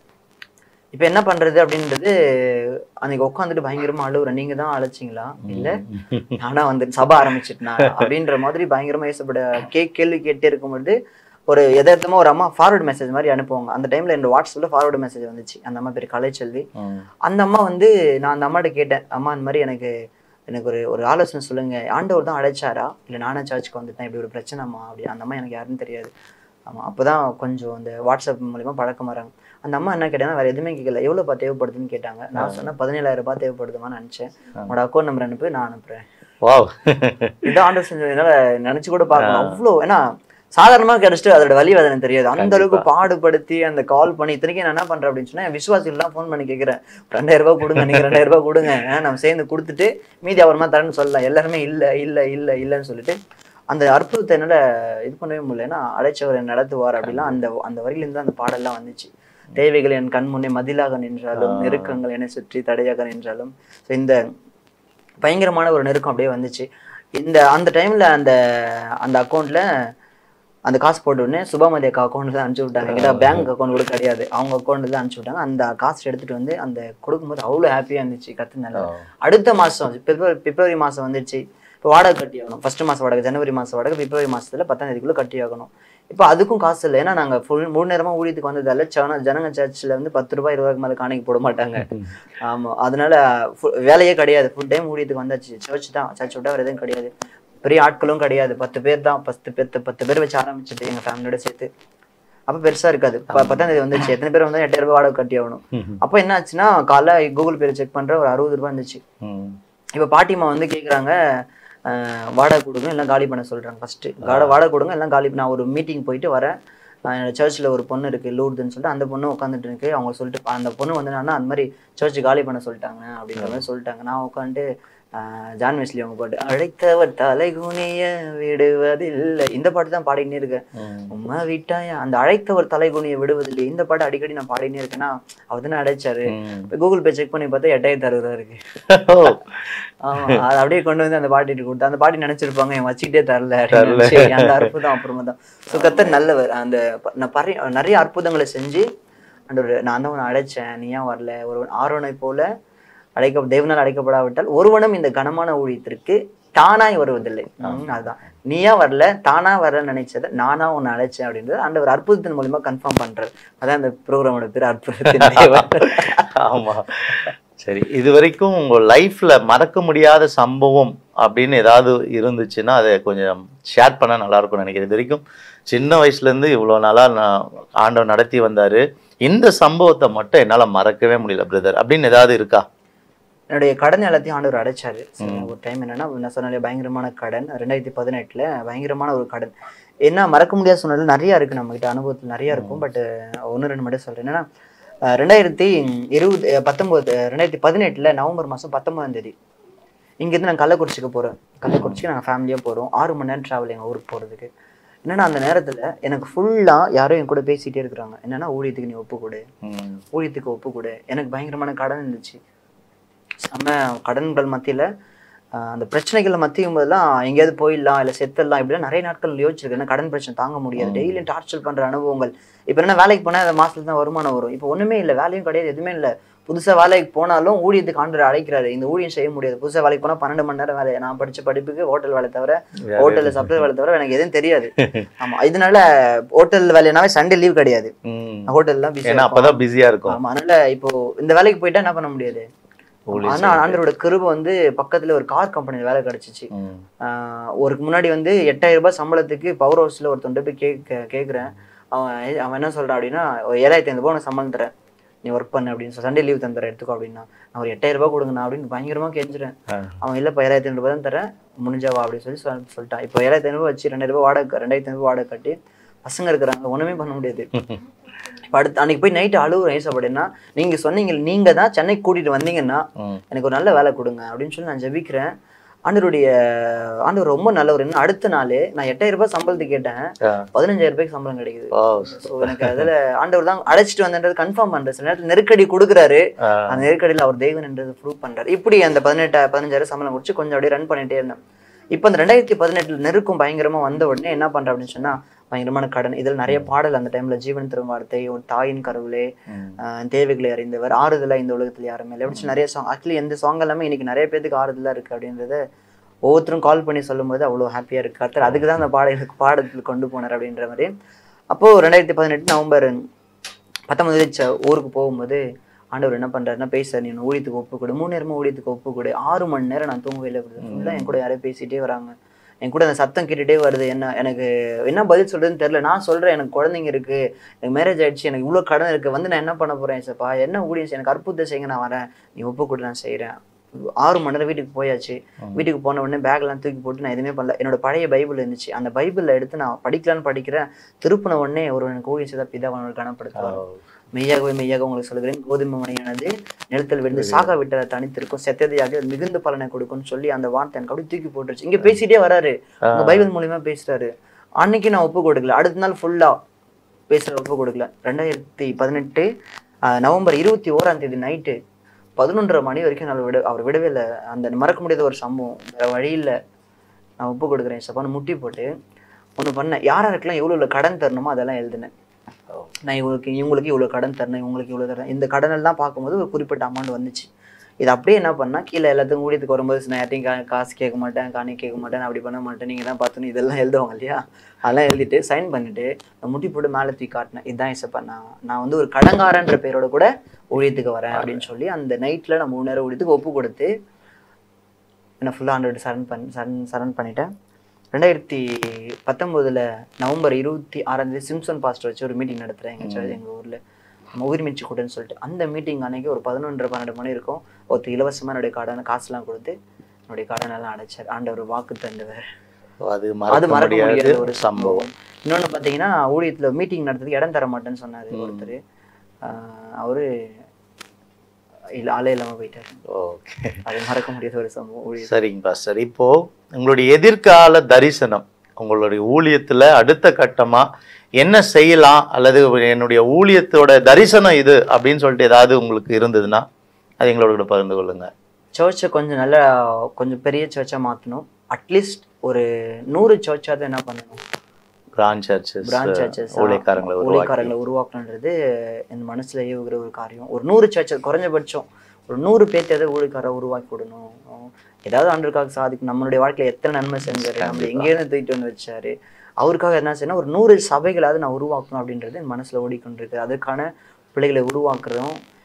இப்போ என்ன பண்றது அப்படின்றது அன்னைக்கு உட்காந்துட்டு பயங்கரமா அழுவுறேன் நீங்க தான் அழைச்சிங்களா இல்ல நானா வந்து சபை ஆரம்பிச்சிட்டேனா அப்படின்ற மாதிரி பயங்கரமா ஏசப்பட கே கேள்வி கேட்டே இருக்கும்பொழுது ஒரு எதார்த்தமா ஒரு அம்மா ஃபார்வர்டு மெசேஜ் மாதிரி அனுப்புவாங்க அந்த டைம்ல என்னோட வாட்ஸ்அப்ல ஃபார்வர்டு மெசேஜ் வந்துச்சு அந்த அம்மா பேர் கலைச்செல்வி அந்த அம்மா வந்து நான் அந்த அம்மாட்ட கேட்டேன் அம்மா இந்த மாதிரி எனக்கு எனக்கு ஒரு ஒரு ஆலோசனை சொல்லுங்க ஆண்டவர் தான் அழைச்சாரா இல்லை நானே சர்ச்சுக்கு வந்துட்டேன் இப்படி ஒரு பிரச்சனைமா அப்படி அந்த அம்மா எனக்கு யாருன்னு தெரியாது ஆமாம் அப்பதான் கொஞ்சம் அந்த வாட்ஸ்அப் மூலியமா பழக்கம் வராங்க அந்த அம்மா என்ன கேட்டாங்க வேற எதுவுமே கேட்கல எவ்வளோப்பா தேவைப்படுதுன்னு கேட்டாங்க நான் சொன்னேன் பதினேழாயிரம் ரூபாய் தேவைப்படுதுமான்னு நினைச்சேன் உன்னோட அக்கௌண்ட் நம்பர் அனுப்பு நான் அனுப்புறேன் வாவ் இதான் ஆண்டவர் செஞ்சது என்னால நினைச்சு கூட பார்க்கணும் அவ்வளோ ஏன்னா சாதாரணமா கிடைச்சிட்டு அதோட வலி வேதனை தெரியாது அந்த அளவுக்கு பாடுபடுத்தி அந்த கால் பண்ணி இத்தனைக்கும் நான் என்ன பண்றேன் அப்படின்னு சொன்னா என் விசுவாசிகள்லாம் ஃபோன் பண்ணி கேட்கிறேன் ரெண்டாயிரம் ரூபாய் கொடுங்க நீங்க ரெண்டாயிரம் ரூபாய் கொடுங்க ஆஹ் நம்ம சேர்ந்து கொடுத்துட்டு மீதி அப்புறமா தரேன்னு சொல்லலாம் எல்லாருமே இல்ல இல்ல இல்ல இல்லைன்னு சொல்லிட்டு அந்த அற்புதத்தை என்னால இது பண்ணவே முடியல ஏன்னா அழைச்சவர் என்னை நடத்துவார் அப்படிலாம் அந்த அந்த வரியிலிருந்து அந்த பாடல்லாம் வந்துச்சு தேவைகள் என் கண் முன்னே மதிலாக நின்றாலும் நெருக்கங்கள் என்னை சுற்றி தடையாக நின்றாலும் ஸோ இந்த பயங்கரமான ஒரு நெருக்கம் அப்படியே வந்துச்சு இந்த அந்த டைம்ல அந்த அந்த அக்கௌண்ட்ல அந்த காசு போட்ட உடனே சுபாமதி அக்கா அக்கௌண்ட்ல தான் அனுப்பிச்சு விட்டாங்க எங்கிட்ட பேங்க் அக்கௌண்ட் கூட கிடையாது அவங்க அக்கௌண்ட்ல தான் அனுப்பிச்சு விட்டாங்க அந்த காசு எடுத்துட்டு வந்து அந்த கொடுக்கும்போது அவ்வளோ ஹாப்பியா இருந்துச்சு கத்து நல்லா அடுத்த மாசம் பிப்ரவரி பிப்ரவரி மாசம் வந்துச்சு இப்போ வாடகை கட்டி ஆகணும் ஃபர்ஸ்ட் மாசம் வாடகை ஜனவரி மாசம் வாடகை பிப்ரவரி மாசத்துல பத்தாம் தேதிக்குள்ள கட்டி ஆகணும் இப்போ அதுக்கும் காசு இல்லை ஏன்னா நாங்க ஃபுல் மூணு நேரமா ஊழியத்துக்கு வந்ததால சன ஜனங்க சர்ச்சில் வந்து பத்து ரூபாய் இருபது ரூபாய்க்கு மேல காணிக்கு போட மாட்டாங்க ஆமா அதனால full- வேலையே கிடையாது ஃபுல் டைம் ஊழியத்துக்கு வந்தாச்சு சர்ச் தான் சர்ச் விட்டா வேற எதுவும் கிடையாது பெரிய ஆட்களும் கிடையாது பத்து பேர் தான் பத்து பேர் பத்து பேர் வச்சு ஆரம்பிச்சிட்டு எங்க ஃபேமிலியோட சேர்த்து அப்ப பெருசா இருக்காது ப- பத்தாம் தேதி வந்துச்சு எத்தனை பேர் வந்தா எட்டாயிரம் ரூபாய் வாடகை கட்டி ஆகணும் அப்போ என்ன ஆச்சுன்னா காலைல கூகுள் பே செக் பண்ற ஒரு அறுபது ரூபாய் இருந்துச்சு இப்போ பாட்டிமா வந்து கேக்குறாங்க அஹ், வாடகை கொடுங்க எல்லாம் காலி பண்ண சொல்றாங்க ஃபர்ஸ்ட் வாடகை வாடகை கொடுங்க எல்லாம் காலி நான் ஒரு மீட்டிங் போயிட்டு வரேன் அஹ், என்னோட சர்ச்சில் ஒரு பொண்ணு இருக்கு லூர்துன்னு சொல்லிட்டு அந்த பொண்ணு உட்காந்துட்டு இருக்கு அவங்க சொல்லிட்டு அந்த பொண்ணு வந்து என்னன்னா அந்த மாதிரி சர்ச் காலி பண்ண சொல்லிட்டாங்க அப்படின்ற மாதிரி சொல்லிட்டாங்க நான் உட்காந்துட்டு ஜான் வெஸ்லி அவங்க பாட்டு அழைத்தவர் தலை குனிய விடுவதில்லை இந்த பாட்டு தான் பாடினே இருக்கேன் உம்மா விட்டாயா அந்த அழைத்தவர் தலை குனிய விடுவதில்லை இந்த பாட்டு அடிக்கடி நான் பாடினே இருக்கேன்னா அவர் தானே அழைச்சாரு இப்போ கூகுள் பே செக் பண்ணி பார்த்தா எட்டாயிரத்தி அறுபது ரூபா இருக்கு ஆமா அது அப்படியே கொண்டு வந்து அந்த பாட்டிட்டு கொடுத்து அந்த பாட்டி நினைச்சிருப்பாங்க என் வச்சுக்கிட்டே தரல அப்படின்னு நினைச்சு, அந்த அற்புதம் அப்புறமா தான் ஸோ கத்தர் நல்லவர் அந்த ப- நான் பரி நிறைய அற்புதங்களை செஞ்சு ஆண்டவரே, நான் தான் உன்னை அழைச்சேன் நீ ஏன் வரல ஒரு ஆரோனை போல அழைக்க தேவனால் அழைக்கப்படாவிட்டால் ஒருவனும் இந்த கனமான ஊழியத்திற்கு தானாய் வருவதில்லை ம், அதுதான் நீயா வரல தானா வரல நினைச்சத நானா உன்னை அழைச்சேன் அப்படின்றது ஆண்டவர் அற்புதத்தின் மூலியமா கன்ஃபார்ம் பண்றாரு அதான் அந்த ப்ரோக்ராமோட பேர் அற்புதத்தின் தேவன். ஆமா சரி இது வரைக்கும் உங்க லைஃப்ல மறக்க முடியாத சம்பவம் அப்படின்னு ஏதாவது இருந்துச்சுன்னா அதை கொஞ்சம் ஷேர் பண்ணா நல்லா இருக்கும்னு நினைக்கிறேன் இது வரைக்கும் சின்ன வயசுல இருந்து இவ்வளவு நாளா நான் ஆண்டவர் நடத்தி வந்தாரு இந்த சம்பவத்தை மட்டும் என்னால மறக்கவே முடியல பிரதர் அப்படின்னு ஏதாவது இருக்கா என்னுடைய கடன் எல்லாத்தையும் ஆண்டவர் அடைச்சாரு சரி, ஒரு டைம் என்னன்னா நான் சொன்னாலே பயங்கரமான கடன் ரெண்டாயிரத்தி பதினெட்டுல பயங்கரமான ஒரு கடன் என்ன மறக்க முடியாத சூழ்நிலை நிறைய இருக்கு நம்ம கிட்ட அனுபவத்தில் நிறைய இருக்கும் பட் ஒன்று ரெண்டு மட்டும் சொல்றேன் என்னன்னா அஹ், ரெண்டாயிரத்தி இருபது அஹ், பத்தொன்பது அஹ், ரெண்டாயிரத்தி பதினெட்டுல நவம்பர் மாசம் பத்தொன்பதாம் தேதி இங்கேருந்து நான் கள்ளக்குறிச்சிக்கு போறேன் கள்ளக்குறிச்சிக்கு நாங்கள் ஃபேமிலியாக போறோம் ஆறு மணி நேரம் டிராவல் எங்கள் ஊருக்கு போறதுக்கு என்னன்னா அந்த நேரத்துல எனக்கு ஃபுல்லா யாரோ என் கூட பேசிட்டே இருக்கிறாங்க என்னன்னா ஊழியத்துக்கு நீ ஒப்பு கொடு ம். ஊழியத்துக்கு ஒப்பு கொடு எனக்கு பயங்கரமான கடன் இருந்துச்சு செம்ம கடன்கள் மத்தியில ஆஹ் அந்த பிரச்சனைகள் மத்தியும் போதெல்லாம் எங்கேயாவது போயிடலாம் இல்லை செத்துடலாம் இப்படிலாம் நிறைய நாட்கள் யோசிச்சிருக்கேன் ஏன்னா கடன் பிரச்சனை தாங்க முடியாது டெய்லியும் டார்ச்சர் பண்ற அனுபவங்கள் இப்போ என்ன வேலைக்கு போனால் அந்த மாசத்துல தான் வருமானம் வரும் இப்போ ஒண்ணுமே இல்லை வேலையும் கிடையாது எதுவுமே இல்லை புதுசா வேலைக்கு போனாலும் ஊழியத்துக்கு ஆண்டர் அழைக்கிறாரு இந்த ஊழியம் செய்ய முடியாது புதுசா வேலைக்கு போனா பன்னெண்டு மணி நேரம் வேலை நான் படிச்ச படிப்புக்கு ஹோட்டல் வேலை தவிர ஹோட்டல்ல சப்ளை வேலை தவிர எனக்கு எதுவும் தெரியாது ஆமா இதனால ஹோட்டல் வேலைனாவே சண்டே லீவ் கிடையாது ம். ஹோட்டல்லாம் பிஸி ஏன்னா அப்பதான் பிஸியா இருக்கும் ஆமா அதனால இப்போ இந்த வேலைக்கு போயிட்டா என்ன பண்ண முடியாது ஊழியம் ஆனா ஆண்டரோட கிருபை வந்து பக்கத்துல ஒரு கார் கம்பெனில வேலை கிடைச்சிச்சு ம். ஆஹ் ஒரு முன்னாடி வந்து எட்டாயிரம் ரூபாய் சம்பளத்துக்கு பவர் ஹவுஸ்ல ஒருத்தன் போய் கேட்க கேட்குறேன் அவன் அவன் என்ன சொல்றான் அப்படின்னா ஒரு ஏழாயிரத்தி ஐநூறு ரூபாய் உனக்கு சம்பளம் தரேன் நீ ஒர்க் பண்ணு அப்படின்னு சொல்லி சண்டே லீவ் தந்துறேன் எடுத்துக்கோ அப்படின்னா நான் ஒரு எட்டாயிரம் ரூபாய் கொடுங்கண்ணா அப்படின்னு பயங்கரமா கெஞ்சுறேன் ஆ. அவன் இல்லப்பா ஏழாயிரத்தி ஐநூறு ரூபாய் தான் தரேன் முடிஞ்சா வா அப்படின்னு சொல்லி சொல்~ சொல்லிட்டான் இப்போ ஏழாயிரத்தி ஐநூறு ரூபாய் வச்சு ரெண்டாயிரம் ரூபாய் வாடகை ரெண்டாயிரத்தி ஐநூறு வாடகை கட்டி பசங்க இருக்கிறாங்க ஒண்ணுமே பண்ண முடியாது இப்ப அடுத்து அன்னைக்கு போய் நைட்டு அழுவுறேன் ஏசப்படினா நீங்க சொன்னீங்க நீங்க தான் சென்னைக்கு கூட்டிட்டு வந்தீங்கன்னா ம். எனக்கு ஒரு நல்ல வேலை கொடுங்க அப்படின்னு சொல்லி நான் ஜெபிக்கிறேன் ஆண்டவருடைய ஆண்டவர் ரொம்ப நல்லவர் இன்னும் அடுத்த நாள் நான் எட்டாயிரம் ரூபாய் சம்பளத்துக்கு கேட்டேன் ஆ. பதினஞ்சாயிரம் ரூபாய்க்கு சம்பளம் கிடைக்குது ஓ, ஸோ எனக்கு அதுல ஆண்டவர் தான் அழைச்சிட்டு வந்தது கன்ஃபார்ம் பண்றேன் சில நேரத்தில் நெருக்கடி கொடுக்குறாரு ஆ. அந்த நெருக்கடியில் அவர் தெய்வன் என்றது ப்ரூவ் பண்றாரு இப்படி அந்த பதினெட்டு பதினஞ்சாயிரம் சம்பளம் முடிச்சு கொஞ்சம் அப்படியே ரன் பண்ணிட்டே இருந்தேன் இப்போ அந்த ரெண்டாயிரத்தி பதினெட்டுல நெருக்கம் பயங்கரமா வந்த உடனே என்ன பண்றேன் அப்படின்னு சொன்னா பயங்கரமான கடன் இதில் நிறைய பாடல் அந்த டைம்ல ஜீவன் தரும் வார்த்தை உன் தாயின் கருவிலே ம். ஆஹ் தேவைகளை அறிந்தவர் ஆறுதலா இந்த உலகத்தில் யாருமே இல்லை அப்படி சொல்லி நிறைய சாங் ஆக்சுவலி எந்த சாங் எல்லாமே இன்னைக்கு நிறைய பேருக்கு ஆறுதலா இருக்கு அப்படின்றத ஒவ்வொருத்தரும் கால் பண்ணி சொல்லும்போது அவ்வளோ ஹாப்பியா இருக்கு கர்த்தர் அதுக்கு தான் அந்த பாடலுக்கு பாடத்தில் கொண்டு போனார் அப்படின்ற மாதிரி அப்போ ரெண்டாயிரத்தி பதினெட்டு நவம்பர் பத்தொன்பது ச- ஊருக்கு போகும்போது ஆண்டவர் என்ன பண்றாருன்னா பேசுறாரு நீ உன்னை ஊழியத்துக்கு ஒப்பு கொடு மூணு நேரமும் ஊழியத்துக்கு ஒப்பு கொடு ஆறு மணி நேரம் நான் தூங்கவே இல்லை ஃபுல்லாக என் கூட யாரோ பேசிட்டே வராங்க என் கூட அந்த சத்தம் கேட்டுட்டே வருது என்ன எனக்கு என்ன பதில் சொல்றதுன்னு தெரியல நான் சொல்றேன் எனக்கு குழந்தைங்க இருக்கு எனக்கு மேரேஜ் ஆயிடுச்சு எனக்கு இவ்வளோ கடன் இருக்கு வந்து நான் என்ன பண்ண போறேன் சப்பா என்ன ஊழியம் செய்ய? எனக்கு அற்புதம் செய்யுங்க நான் வரேன் நீ ஒப்பு கொடு நான் செய்றேன் ஆறு மணி நேரம் வீட்டுக்கு போயாச்சு வீட்டுக்கு போன உடனே பேக்லாம் தூக்கி போட்டு நான் எதுவுமே பண்ணல என்னோட பழைய பைபிள் இருந்துச்சு அந்த பைபிளில் எடுத்து நான் படிக்கலான்னு படிக்கிறேன் திருப்பின உடனே ஒரு எனக்கு ஊழியம் செய்த பிதாவானவர் கனப்படுத்துவார் மெய்யாகவே மெய்யாக உங்களுக்கு சொல்கிறேன் கோதுமை மணியானது நிலத்தில் விழுந்து சாக விட்டதை தனித்திருக்கும் செத்ததையாக அது மிகுந்த பலனை கொடுக்கும்னு சொல்லி அந்த வார்த்தை எனக்கு அப்படியே தூக்கி போட்டுருச்சு இங்க பேசிட்டே வராரு உங்க பைபிள் மூலியமா பேசுறாரு அன்னைக்கு நான் ஒப்பு கொடுக்கல அடுத்த நாள் ஃபுல்லா பேசுற ஒப்பு கொடுக்கல ரெண்டாயிரத்தி பதினெட்டு ஆஹ், நவம்பர் இருபத்தி ஓராம் தேதி நைட்டு பதினொன்றரை மணி வரைக்கும் நான் விட அவர் விடவே இல்லை அந்த மறக்க முடியாத ஒரு சம்பவம் வேற வழி இல்லை நான் ஒப்பு கொடுக்குறேன் சப்பான்னு முட்டி போட்டு ஒன்று பண்ணேன் யார் யாருக்கெல்லாம் எவ்வளோ எவ்வளோ கடன் தரணுமோ அதெல்லாம் எழுதினேன் நான் இவங்களுக்கு இவங்களுக்கு இவ்வளோ கடன் தரணும் இவங்களுக்கு இவ்வளோ தரேன் இந்த கடன் எல்லாம் பார்க்கும்போது ஒரு குறிப்பிட்ட அமௌண்ட் வந்துச்சு இது அப்படியே என்ன பண்ணா கீழே எல்லாத்துக்கும் ஊழியத்துக்கு வரும்போது நான் யார்ட்டையும் கா காசு கேட்க மாட்டேன் காணி கேட்க மாட்டேன் நான் அப்படி பண்ண மாட்டேன் நீங்கள் தான் பார்த்துன்னு இதெல்லாம் எழுதுவாங்க இல்லையா அதெல்லாம் எழுதிட்டு சைன் பண்ணிட்டு நான் முட்டி போட்டு மேலே தூக்கி காட்டினேன் இதுதான் இசப்பா நான் நான் வந்து ஒரு கடங்காரன்ற பேரோட கூட ஊழியத்துக்கு வரேன் அப்படின்னு சொல்லி அந்த நைட்டில் நான் மூணு நேரம் ஊழியத்துக்கு ஒப்பு கொடுத்து என்னை ஃபுல்லாக ஆண்டோட சரண் பண்ணி சரண் சரண் பண்ணிட்டேன் ரெண்டாயிரத்தி பத்தொம்போதில் நவம்பர் இருபத்தி ஆறாம் தேதி சிம்சன் பாஸ்டர் வச்சு ஒரு மீட்டிங் நடத்துகிறேன் எங்கள் சர்ச் எங்கள் ஊரில் நம்ம உயிர்மிச்சு கூட்டன்னு சொல்லிட்டு அந்த மீட்டிங் அன்னைக்கு ஒரு பதினொன்றரை பன்னெண்டு மணி இருக்கும் ஒருத்தர் இலவசமாக என்னுடைய காடான காசுலாம் கொடுத்து என்னுடைய கடனெல்லாம் அடைச்சார் ஆண்டவர் வாக்கு தந்தவர் அது அது மறக்க மறக்க முடியாத முடியாத ஒரு சம்பவம் இன்னொன்னு பார்த்தீங்கன்னா ஊழியத்தில் மீட்டிங் நடத்துறதுக்கு இடம் தர மாட்டேன்னு சொன்னார் ஒருத்தர் ஆஹ் அவரு இல்லை ஆளே இல்லாமல் போயிட்டார் ஓகே அது மறக்க முடியாத ஒரு சம்பவம் ஊழியர் சரிங்க பாஸ்டர் இப்போ உங்களுடைய எதிர்கால தரிசனம் உங்களுடைய ஊழியத்துல அடுத்த கட்டமா என்ன செய்யலாம் அல்லது என்னுடைய ஊழியத்தோட தரிசனம் இது அப்படின்னு சொல்லிட்டு ஏதாவது உங்களுக்கு இருந்ததுன்னா அது எங்களோட கூட பகிர்ந்து கொள்ளுங்க சர்ச்சை கொஞ்சம் நல்லா கொஞ்சம் பெரிய சர்ச்சா மாற்றணும் அட்லீஸ்ட் ஒரு நூறு சர்ச்சாவது என்ன பண்ணணும் பிரான்ச் சர்ச்சஸ் பிரான்ச் சர்ச்சஸ் ஊழியக்காரங்களை உருவாக்கி ஊழியக்காரங்களை உருவாக்கணுன்றது என் மனசுல ஏவுகிற ஒரு காரியம் ஒரு நூறு சர்ச்சஸ் குறைஞ்சபட்சம் ஒரு நூறு பேர்த்தையாவது ஊழியக்காரரை உருவாக்கி கொடுக்கணும் ஏதாவது ஆண்டுக்காக சாதிக்கும் நம்மளுடைய வாழ்க்கையில எத்தனை நன்மை செஞ்சாரு நம்ம எங்கேயிருந்து தூக்கிட்டு வந்து வச்சாரு அவருக்காக என்ன செய்யணும் ஒரு நூறு சபைகளாவது நான் உருவாக்கணும் அப்படின்றது என் மனசுல ஓடிக்கொண்டிருக்கு அதுக்கான பிள்ளைகளை உருவாக்குறதும்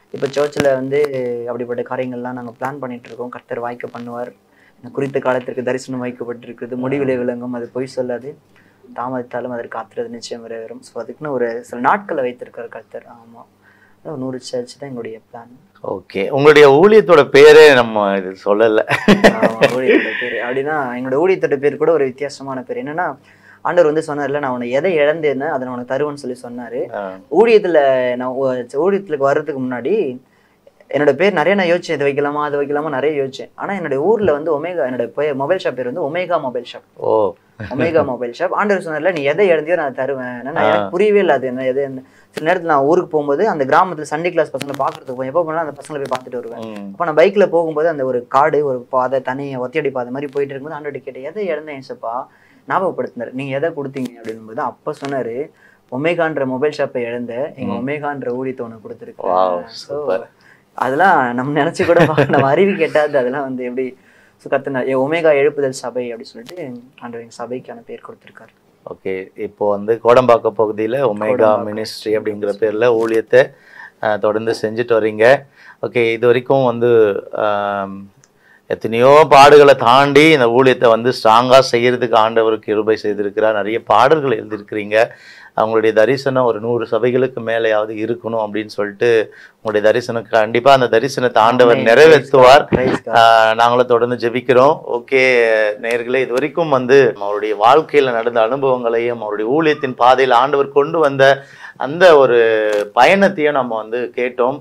இப்போ சர்ச்சில் வந்து அப்படிப்பட்ட காரியங்கள்லாம் நாங்கள் பிளான் பண்ணிட்டு இருக்கோம் கர்த்தர் வாய்க்க பண்ணுவார் இந்த குறித்த காலத்திற்கு தரிசனம் வைக்கப்பட்டிருக்கிறது முடிவிலே விளங்கும் அது பொய் சொல்லாது தாமதித்தாலும் அதற்கு காத்துறது நிச்சயம் நிறைவேறும் ஸோ அதுக்குன்னு ஒரு சில நாட்களை வைத்திருக்கார் கர்த்தர் ஆமாம் அதான் நூறு சர்ச் தான் எங்களுடைய பிளான் ஓகே உங்களுடைய ஊழியத்தோட பேரே நம்ம இது சொல்லல ஊழியத்தோட பேர் அப்படின்னா எங்களோட ஊழியத்தோட பேர் கூட ஒரு வித்தியாசமான பேர் என்னன்னா ஆண்டவர் வந்து சொன்னார்ல நான் உன்னை எதை இழந்தேன்னு அதை நான் உனக்கு தருவேன்னு சொல்லி சொன்னாரு ஆ, ஊழியத்துல நான் ஊ- ஊழியத்துக்கு வர்றதுக்கு முன்னாடி என்னோட பேர் நிறைய நான் யோசிச்சேன் இது வைக்கலாமா அது வைக்கலாமா நிறைய யோசிச்சேன் ஆனா என்னோட ஊர்ல வந்து ஒமேகா என்னோட மொபைல் ஷாப் பேர் வந்து Omega mobile shop oh Omega mobile shop ஆண்டவர் சொன்னார்ல நீ எதை இழந்தியோ நான் தருவேன் நான் எனக்கு புரியவே இல்லை அது என்ன எது என்ன சில நேரத்துல நான் ஊருக்கு போகும்போது அந்த கிராமத்துல சண்டே கிளாஸ் பசங்களை பார்க்கறதுக்கு போய் எப்போ போனாலும் அந்த பசங்களை போய் பார்த்துட்டு வருவேன் ம், அப்போ நான் பைக்ல போகும்போது அந்த ஒரு காடு ஒரு பாதை தனி ஒத்தையடி பாதை மாதிரி போயிட்டு இருக்கும்போது ஆண்டோட கேட்டேன் எதை இழந்தேன் ஏசப்பா ஞாபகப்படுத்தினார் நீங்க எதை கொடுத்தீங்க அப்படின்போது அப்ப சொன்னாரு ஒமேகான்ற மொபைல் ஷாப்பை இழந்த எங்க ஒமேகான்ற ஊழியத்தை உனக்கு Wow, கொடுத்துருக்கு super. அதெல்லாம் நம்ம நினைச்சு கூட பார்க்க- நம்ம அறிவி கேட்டாது அதெல்லாம் வந்து எப்படி ஸோ கத்துனா ஒமேகா எழுப்புதல் சபை அப்படி சொல்லிட்டு ஆண்டவர் எங்க சபைக்கான பேர் கொடுத்துருக்காரு ஓகே இப்போ வந்து கோடம்பாக்கம் பகுதியில் ஒமேகா மினிஸ்ட்ரி அப்படிங்கிற பேரில் ஊழியத்தை அஹ், தொடர்ந்து செஞ்சுட்டு வர்றீங்க ஓகே இது வரைக்கும் வந்து ஆம், எத்தனையோ பாடுகளை தாண்டி இந்த ஊழியத்தை வந்து ஸ்ட்ராங்காக செய்யறதுக்கு ஆண்டவருக்கு கிருபை செய்திருக்கிறார் நிறைய பாடல்கள் எழுதியிருக்கிறீங்க அவங்களுடைய தரிசனம் ஒரு நூறு சபைகளுக்கு மேலேயாவது இருக்கணும் அப்படின்னு சொல்லிட்டு உங்களுடைய தரிசனம் கண்டிப்பாக அந்த தரிசனத்தை ஆண்டவர் Amen. நிறைவேற்றுவார் Praise God. ஆஹ் நாங்களும் தொடர்ந்து ஜெபிக்கிறோம் ஓகே நேர்களே இது வரைக்கும் வந்து அவருடைய வாழ்க்கையில் நடந்த அனுபவங்களையும் அவருடைய ஊழியத்தின் பாதையில் ஆண்டவர் கொண்டு வந்த அந்த ஒரு பயணத்தையும் நம்ம வந்து கேட்டோம்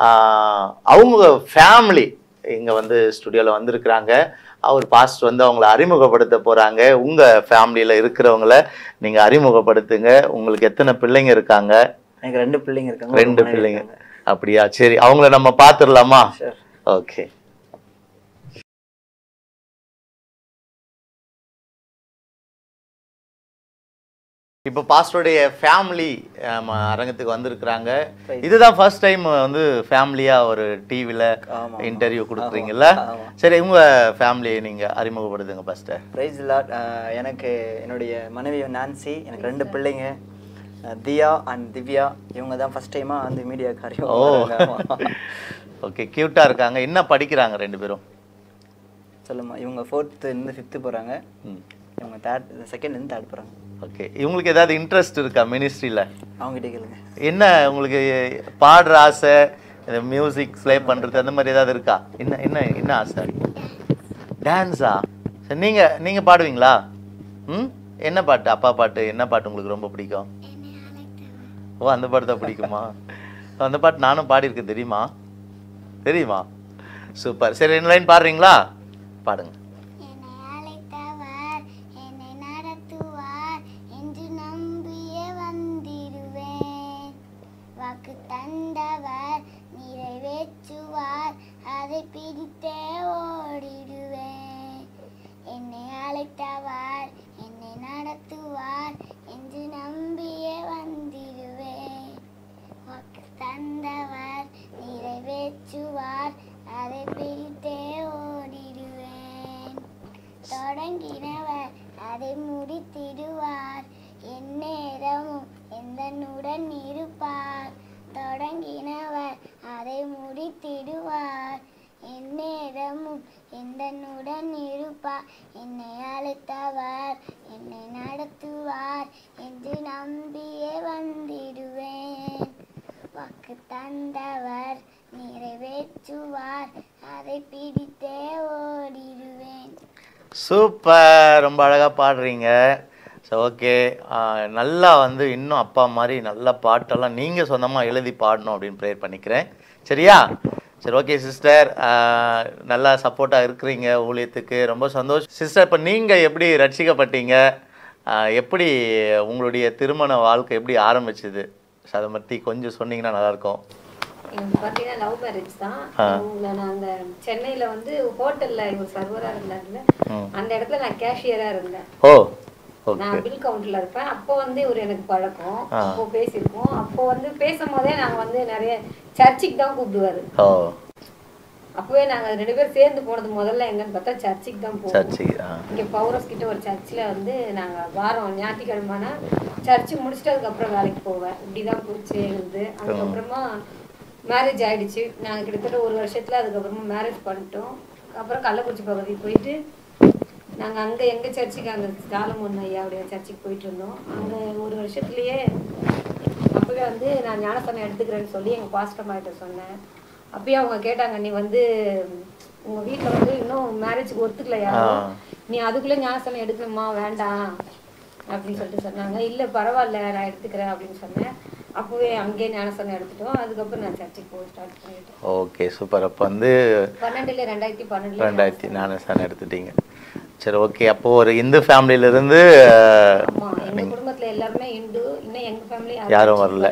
ஆஹ் அவங்க ஃபேமிலி இங்கே வந்து ஸ்டுடியோவில் வந்திருக்கிறாங்க அவர் பாஸ்ட் வந்து அவங்கள அறிமுகப்படுத்த போகிறாங்க உங்கள் ஃபேமிலியில் இருக்கிறவங்கள நீங்கள் அறிமுகப்படுத்துங்க உங்களுக்கு எத்தனை பிள்ளைங்க இருக்காங்க எனக்கு ரெண்டு பிள்ளைங்க இருக்காங்க ஒரு ரெண்டு மனைவி பிள்ளைங்க இருக்காங்க. அப்படியா சரி அவங்கள நம்ம பார்த்துடலாமா Sure. ஓகே இப்போ பாஸ்டருடைய ஃபேமிலி அரங்கத்துக்கு வந்திருக்கிறாங்க இதுதான் ஃபர்ஸ்ட் டைம் வந்து ஃபேமிலியா ஒரு டிவில ஆமா, இன்டர்வியூ கொடுக்குறீங்கல்ல ஆமா. சரி உங்க ஃபேமிலியை நீங்க அறிமுகப்படுத்துங்க ஃபர்ஸ்ட் பிரைஸ் லாட் எனக்கு என்னுடைய மனைவி நான்சி எனக்கு ரெண்டு பிள்ளைங்க அஹ், தியா அண்ட் திவ்யா இவங்க தான் ஃபர்ஸ்ட் டைமாக வந்து மீடியா காரியம் ஓ ஓகே கியூட்டா இருக்காங்க என்ன படிக்கிறாங்க ரெண்டு பேரும் சொல்லுமா இவங்க ஃபோர்த்து இருந்து ஃபிஃப்த்து போகிறாங்க ம் இவங்க தேர்ட் செகண்ட்லேருந்து தேர்ட் போகிறாங்க ஓகே இவங்களுக்கு ஏதாவது இன்ட்ரெஸ்ட் இருக்கா மினிஸ்ட்ரியில் அவங்ககிட்ட கேளுங்க என்ன உங்களுக்கு பாடுற ஆசை இந்த மியூசிக் ப்ளே பண்ணுறது அந்த மாதிரி ஏதாவது இருக்கா என்ன என்ன என்ன ஆசை டான்ஸா சரி நீங்கள் நீங்கள் பாடுவீங்களா ம் என்ன பாட்டு அப்பா பாட்டு என்ன பாட்டு உங்களுக்கு ரொம்ப பிடிக்கும் ஓ அந்த பாட்டு தான் பிடிக்குமா அந்த பாட்டு நானும் பாடியிருக்கேன் தெரியுமா தெரியுமா சூப்பர் சரி ரெண்டு லைன் பாடுறீங்களா பாடுங்க என்னை அழைத்தவர் என்னை நடத்துவார் என்று நம்பியே வந்திடுவேன் வாக்கு தந்தவர் நிறைவேற்றுவார் அதை பிடித்தே ஓடிடுவேன் என்னை அழைத்தவர் என்னை நடத்துவார் என்று நம்பியே வந்திடுவேன் வாக்கு தந்தவர் நிறைவேற்றுவார் அதை பிடித்தே ஓடிடுவேன் தொடங்கினவர் அதை முடித்திடுவார் எந்நேரமும் எந்தனுடன் இருப்பார் தொடங்கினவர் அதை முடித்திடுவார் எந்நேரமும் எந்தனுடன் இருப்பார் என்னை அழைத்தவர் என்னை நடத்துவார் என்று நம்பியே வந்திடுவேன் வாக்கு தந்தவர் நிறைவேற்றுவார் அதை பிடித்தே ஓடிடுவேன் சூப்பர் ரொம்ப அழகாக பாடுறீங்க ஸோ ஓகே நல்லா வந்து இன்னும் அப்பா மாதிரி நல்ல பாட்டெல்லாம் நீங்கள் சொந்தமாக எழுதி பாடணும் அப்படின்னு ப்ரேயர் பண்ணிக்கிறேன் சரியா சரி ஓகே சிஸ்டர் நல்லா சப்போர்ட்டாக இருக்கிறீங்க ஊழியத்துக்கு ரொம்ப சந்தோஷம் சிஸ்டர் இப்போ நீங்கள் எப்படி ரட்சிக்கப்பட்டீங்க ஆஹ் எப்படி உங்களுடைய திருமண வாழ்க்கை எப்படி ஆரம்பிச்சுது ஸோ அதை பற்றி கொஞ்சம் சொன்னீங்கன்னா நல்லாயிருக்கும் எனக்கு பார்த்தீங்கன்னா லவ் மேரேஜ் தான் இவங்களை நான் அந்த சென்னையில வந்து ஹோட்டல்ல இவர் சர்வரா இருந்தாருல ம். அந்த இடத்துல நான் கேஷியரா இருந்தேன் ஓ ஓகே நான் பில் கவுண்டர்ல இருப்பேன் அப்போ வந்து இவர் எனக்கு பழக்கம் அப்போ பேசியிருக்கோம் அப்போ வந்து பேசும்போதே நாங்க வந்து நிறைய சர்ச்சுக்கு தான் கூப்பிடுவாரு ஓ அப்பவே நாங்க ரெண்டு பேரும் சேர்ந்து போனது முதல்ல எங்கன்னு பார்த்தா சர்ச்சுக்கு தான் போவோம் சர்ச்சி ஆ இங்க பௌரஸ் கிட்ட ஒரு சர்ச்சில் வந்து நாங்க வாரம் ஞாயிற்றுக்கிழமைனா சர்ச்சு முடிச்சுட்டு அதுக்கப்புறம் வேலைக்கு போவேன் இப்படிதான் போச்சு இருந்து அதுக்கப்புறமா மேரேஜ் ஆயிடுச்சு நாங்கள் கிட்டத்தட்ட ஒரு வருஷத்துல அதுக்கப்புறமா மேரேஜ் பண்ணிட்டோம் அப்புறம் கள்ளக்குறிச்சி பகுதிக்கு போயிட்டு நாங்கள் அங்கே எங்கள் சர்ச்சுக்கு அங்கே சாலமோன் ஐயாவுடைய சர்ச்சுக்கு போயிட்டு இருந்தோம் அங்கே ஒரு வருஷத்துலேயே அப்பவே வந்து நான் ஞானஸ்தானம் எடுத்துக்கிறேன்னு சொல்லி எங்கள் பாஸ்டர் கிட்ட சொன்னேன் அப்பயே அவங்க கேட்டாங்க நீ வந்து உங்க வீட்டில் வந்து இன்னும் மேரேஜுக்கு ஒத்துக்கல யாரும் நீ அதுக்குள்ளே ஞானஸ்தானம் எடுக்கணுமா வேண்டாம் அப்படின்னு சொல்லிட்டு சொன்னாங்க இல்லை பரவாயில்ல நான் எடுத்துக்கிறேன் அப்படின்னு சொன்னேன் அப்போவே அங்கேயே ஞானஸ்தானம் எடுத்துட்டோம் அதுக்கப்புறம் நான் சர்ச்சுக்கு போக ஸ்டார்ட் பண்ணிட்டேன் ஓகே சூப்பர் அப்போ வந்து பன்னெண்டுல ரெண்டாயிரத்தி பன்னெண்டுல ரெண்டாயிரத்தி நானூறு எடுத்துட்டீங்க சரி ஓகே அப்போ ஒரு இந்து ஃபேமிலியில இருந்து ஆமா எங்க குடும்பத்துல எல்லாருமே இந்து இன்னும் எங்க ஃபேமிலி யாரும் வரல.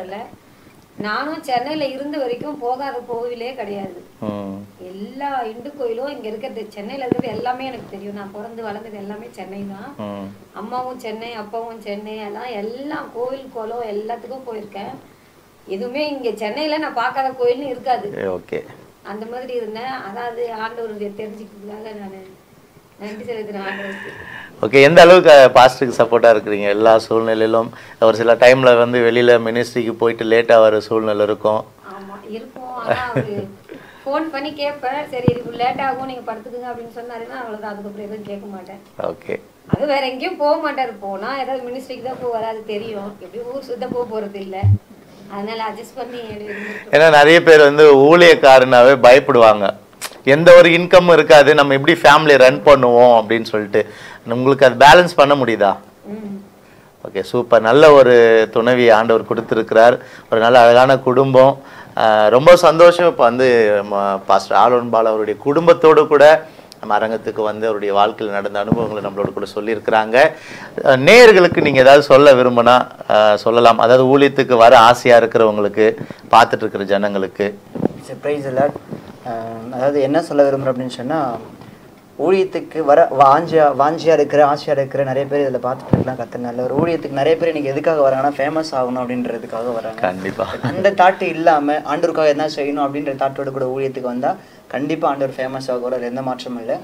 நானும் சென்னையில இருந்த வரைக்கும் போகாத கோவிலே கிடையாது ம், எல்லா இந்து கோயிலும் இங்க இருக்கிறது சென்னையில இருக்கிறது எல்லாமே எனக்கு தெரியும் நான் பிறந்து வளர்ந்தது எல்லாமே சென்னை தான் ம். அம்மாவும் சென்னை அப்பாவும் சென்னை எல்லாம் எல்லாம் கோவில் குளம் எல்லாத்துக்கும் போயிருக்கேன் எதுவுமே இங்க சென்னையில நான் பார்க்காத கோயில்னு இருக்காது ஓகே அந்த மாதிரி இருந்தேன் அதாவது ஆண்டவருடைய தெரிஞ்சுக்கிறதுக்காக நான் நன்றி செலுத்தினேன் ஆண்டவருக்கு ஓகே எந்த அளவுக்கு பாஸ்டருக்கு சப்போர்ட்டாக இருக்கிறீங்க எல்லா சூழ்நிலையிலும் ஒரு சில டைமில் வந்து வெளியில் மினிஸ்ட்ரிக்கு போயிட்டு லேட்டாக வர சூழ்நிலை இருக்கும் ஆமா இருக்கும் ஆனா அவரு ஃபோன் பண்ணி கேட்பேன் சரி இது லேட் ஆகும் நீங்க படுத்துக்குங்க அப்படின்னு சொன்னாருன்னா அவ்வளவுதான் அதுக்கப்புறம் எதுவும் கேட்க மாட்டேன் ஓகே அது வேற எங்கேயும் போக மாட்டாரு போனா ஏதாவது மினிஸ்ட்ரிக்கு தான் போவாரு அது தெரியும் எப்படி ஊர் சுத்த போக போறது இல்ல அதனால அட்ஜஸ்ட் பண்ணி இருந்துட்டு ஏன்னா நிறைய பேர் வந்து ஊழியக்காரனாவே பயப்படுவாங்க எந்த ஒரு இன்கம் இருக்காது நம்ம எப்படி ஃபேமிலி ரன் பண்ணுவோம் அப்படின்னு சொல்லிட்டு உங்களுக்கு அது பேலன்ஸ் பண்ண முடியுதா ம் ஓகே சூப்பர் நல்ல ஒரு துணைவி ஆண்டவர் கொடுத்துருக்கிறார் ஒரு நல்ல அழகான குடும்பம் ஆஹ் ரொம்ப சந்தோஷம் இப்போ வந்து பாஸ்டர் ஆலோன் பால் அவருடைய குடும்பத்தோடு கூட நம்ம அரங்கத்துக்கு வந்து அவருடைய வாழ்க்கையில் நடந்த அனுபவங்களை நம்மளோட கூட சொல்லியிருக்கிறாங்க அஹ் நேயர்களுக்கு நீங்கள் ஏதாவது சொல்ல விரும்பினா ஆஹ் சொல்லலாம் அதாவது ஊழியத்துக்கு வர ஆசையாக இருக்கிறவங்களுக்கு பார்த்துட்டு இருக்கிற ஜனங்களுக்கு ப்ரைஸ் அலாட் அதாவது என்ன சொல்ல விரும்புகிறேன் அப்படின்னு சொன்னால் ஊழியத்துக்கு வர வாஞ்சியா வாஞ்சியா இருக்கிற ஆசையா இருக்கிற நிறைய பேர் இதில் பார்த்துட்டு இருக்கலாம் கற்று நல்ல ஒரு ஊழியத்துக்கு நிறைய பேர் இன்னைக்கு எதுக்காக வராங்கன்னா ஃபேமஸ் ஆகணும் அப்படின்றதுக்காக வராங்க கண்டிப்பாக அந்த தாட்டு இல்லாமல் ஆண்டவருக்காக என்ன செய்யணும் அப்படின்ற தாட்டோட கூட ஊழியத்துக்கு வந்தால் கண்டிப்பாக ஆண்டவர் ஃபேமஸ் ஆக அது எந்த மாற்றமும் இல்லை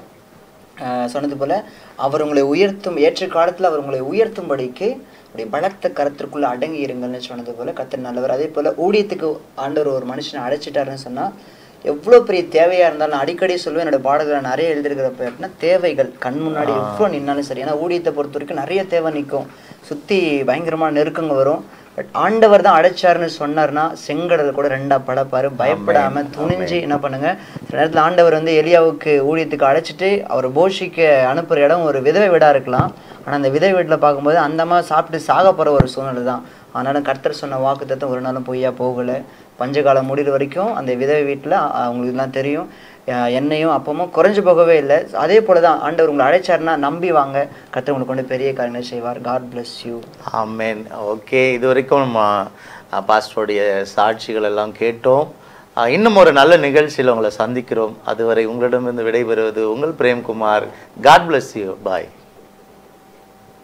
ஆஹ் சொன்னது போல அவர் உங்களை உயர்த்தும் ஏற்ற காலத்தில் அவர் உங்களை உயர்த்தும்படிக்கு அப்படி பலத்த கரத்திற்குள்ள அடங்கி இருங்கள்னு சொன்னது போல கத்தர் நல்லவர் அதே போல ஊழியத்துக்கு ஆண்டவர் ஒரு மனுஷனை அழைச்சிட்டாருன்னு சொன்னா எவ்வளோ பெரிய தேவையா இருந்தாலும் நான் அடிக்கடி சொல்லுவேன் என்னோட பாடல்களை நிறைய எழுதிருக்கிறப்ப அப்படின்னா தேவைகள் கண் முன்னாடி எவ்வளோ நின்னாலும் சரி ஏன்னா ஊழியத்தை பொறுத்த வரைக்கும் நிறைய தேவை நிற்கும் சுற்றி பயங்கரமான நெருக்கங்க வரும் பட் ஆண்டவர் தான் அடைச்சாருன்னு சொன்னார்னா செங்கடல் கூட ரெண்டா படப்பாரு பயப்படாம துணிஞ்சு என்ன பண்ணுங்க சில நேரத்தில் ஆண்டவர் வந்து எலியாவுக்கு ஊழியத்துக்கு அழைச்சிட்டு அவர் போஷிக்க அனுப்புற இடம் ஒரு விதவை வீடா இருக்கலாம் ஆனா அந்த விதவை வீட்டில் பார்க்கும்போது அந்த அம்மா சாப்பிட்டு சாக போற ஒரு சூழ்நிலை தான் ஆனாலும் கர்த்தர் சொன்ன வாக்குத்தத்தம் ஒரு நாளும் பொய்யா போகல பஞ்சகாலம் முடிகிற வரைக்கும் அந்த விதவை வீட்டில் அவங்களுக்கு எல்லாம் தெரியும் அஹ் எண்ணெயும் அப்பமும் குறைஞ்சு போகவே இல்லை அதே போல தான் ஆண்டவர் உங்களை அழைச்சாருன்னா நம்பி வாங்க கர்த்தர் உங்களுக்கு கொண்டு பெரிய காரியங்களை செய்வார் காட் bless யூ ஆமேன் ஓகே இது வரைக்கும் நம்ம பாஸ்டருடைய சாட்சிகள் எல்லாம் கேட்டோம் அஹ் இன்னும் ஒரு நல்ல நிகழ்ச்சியில் உங்களை சந்திக்கிறோம் அதுவரை உங்களிடமிருந்து விடைபெறுவது உங்கள் Premkumar God bless you bye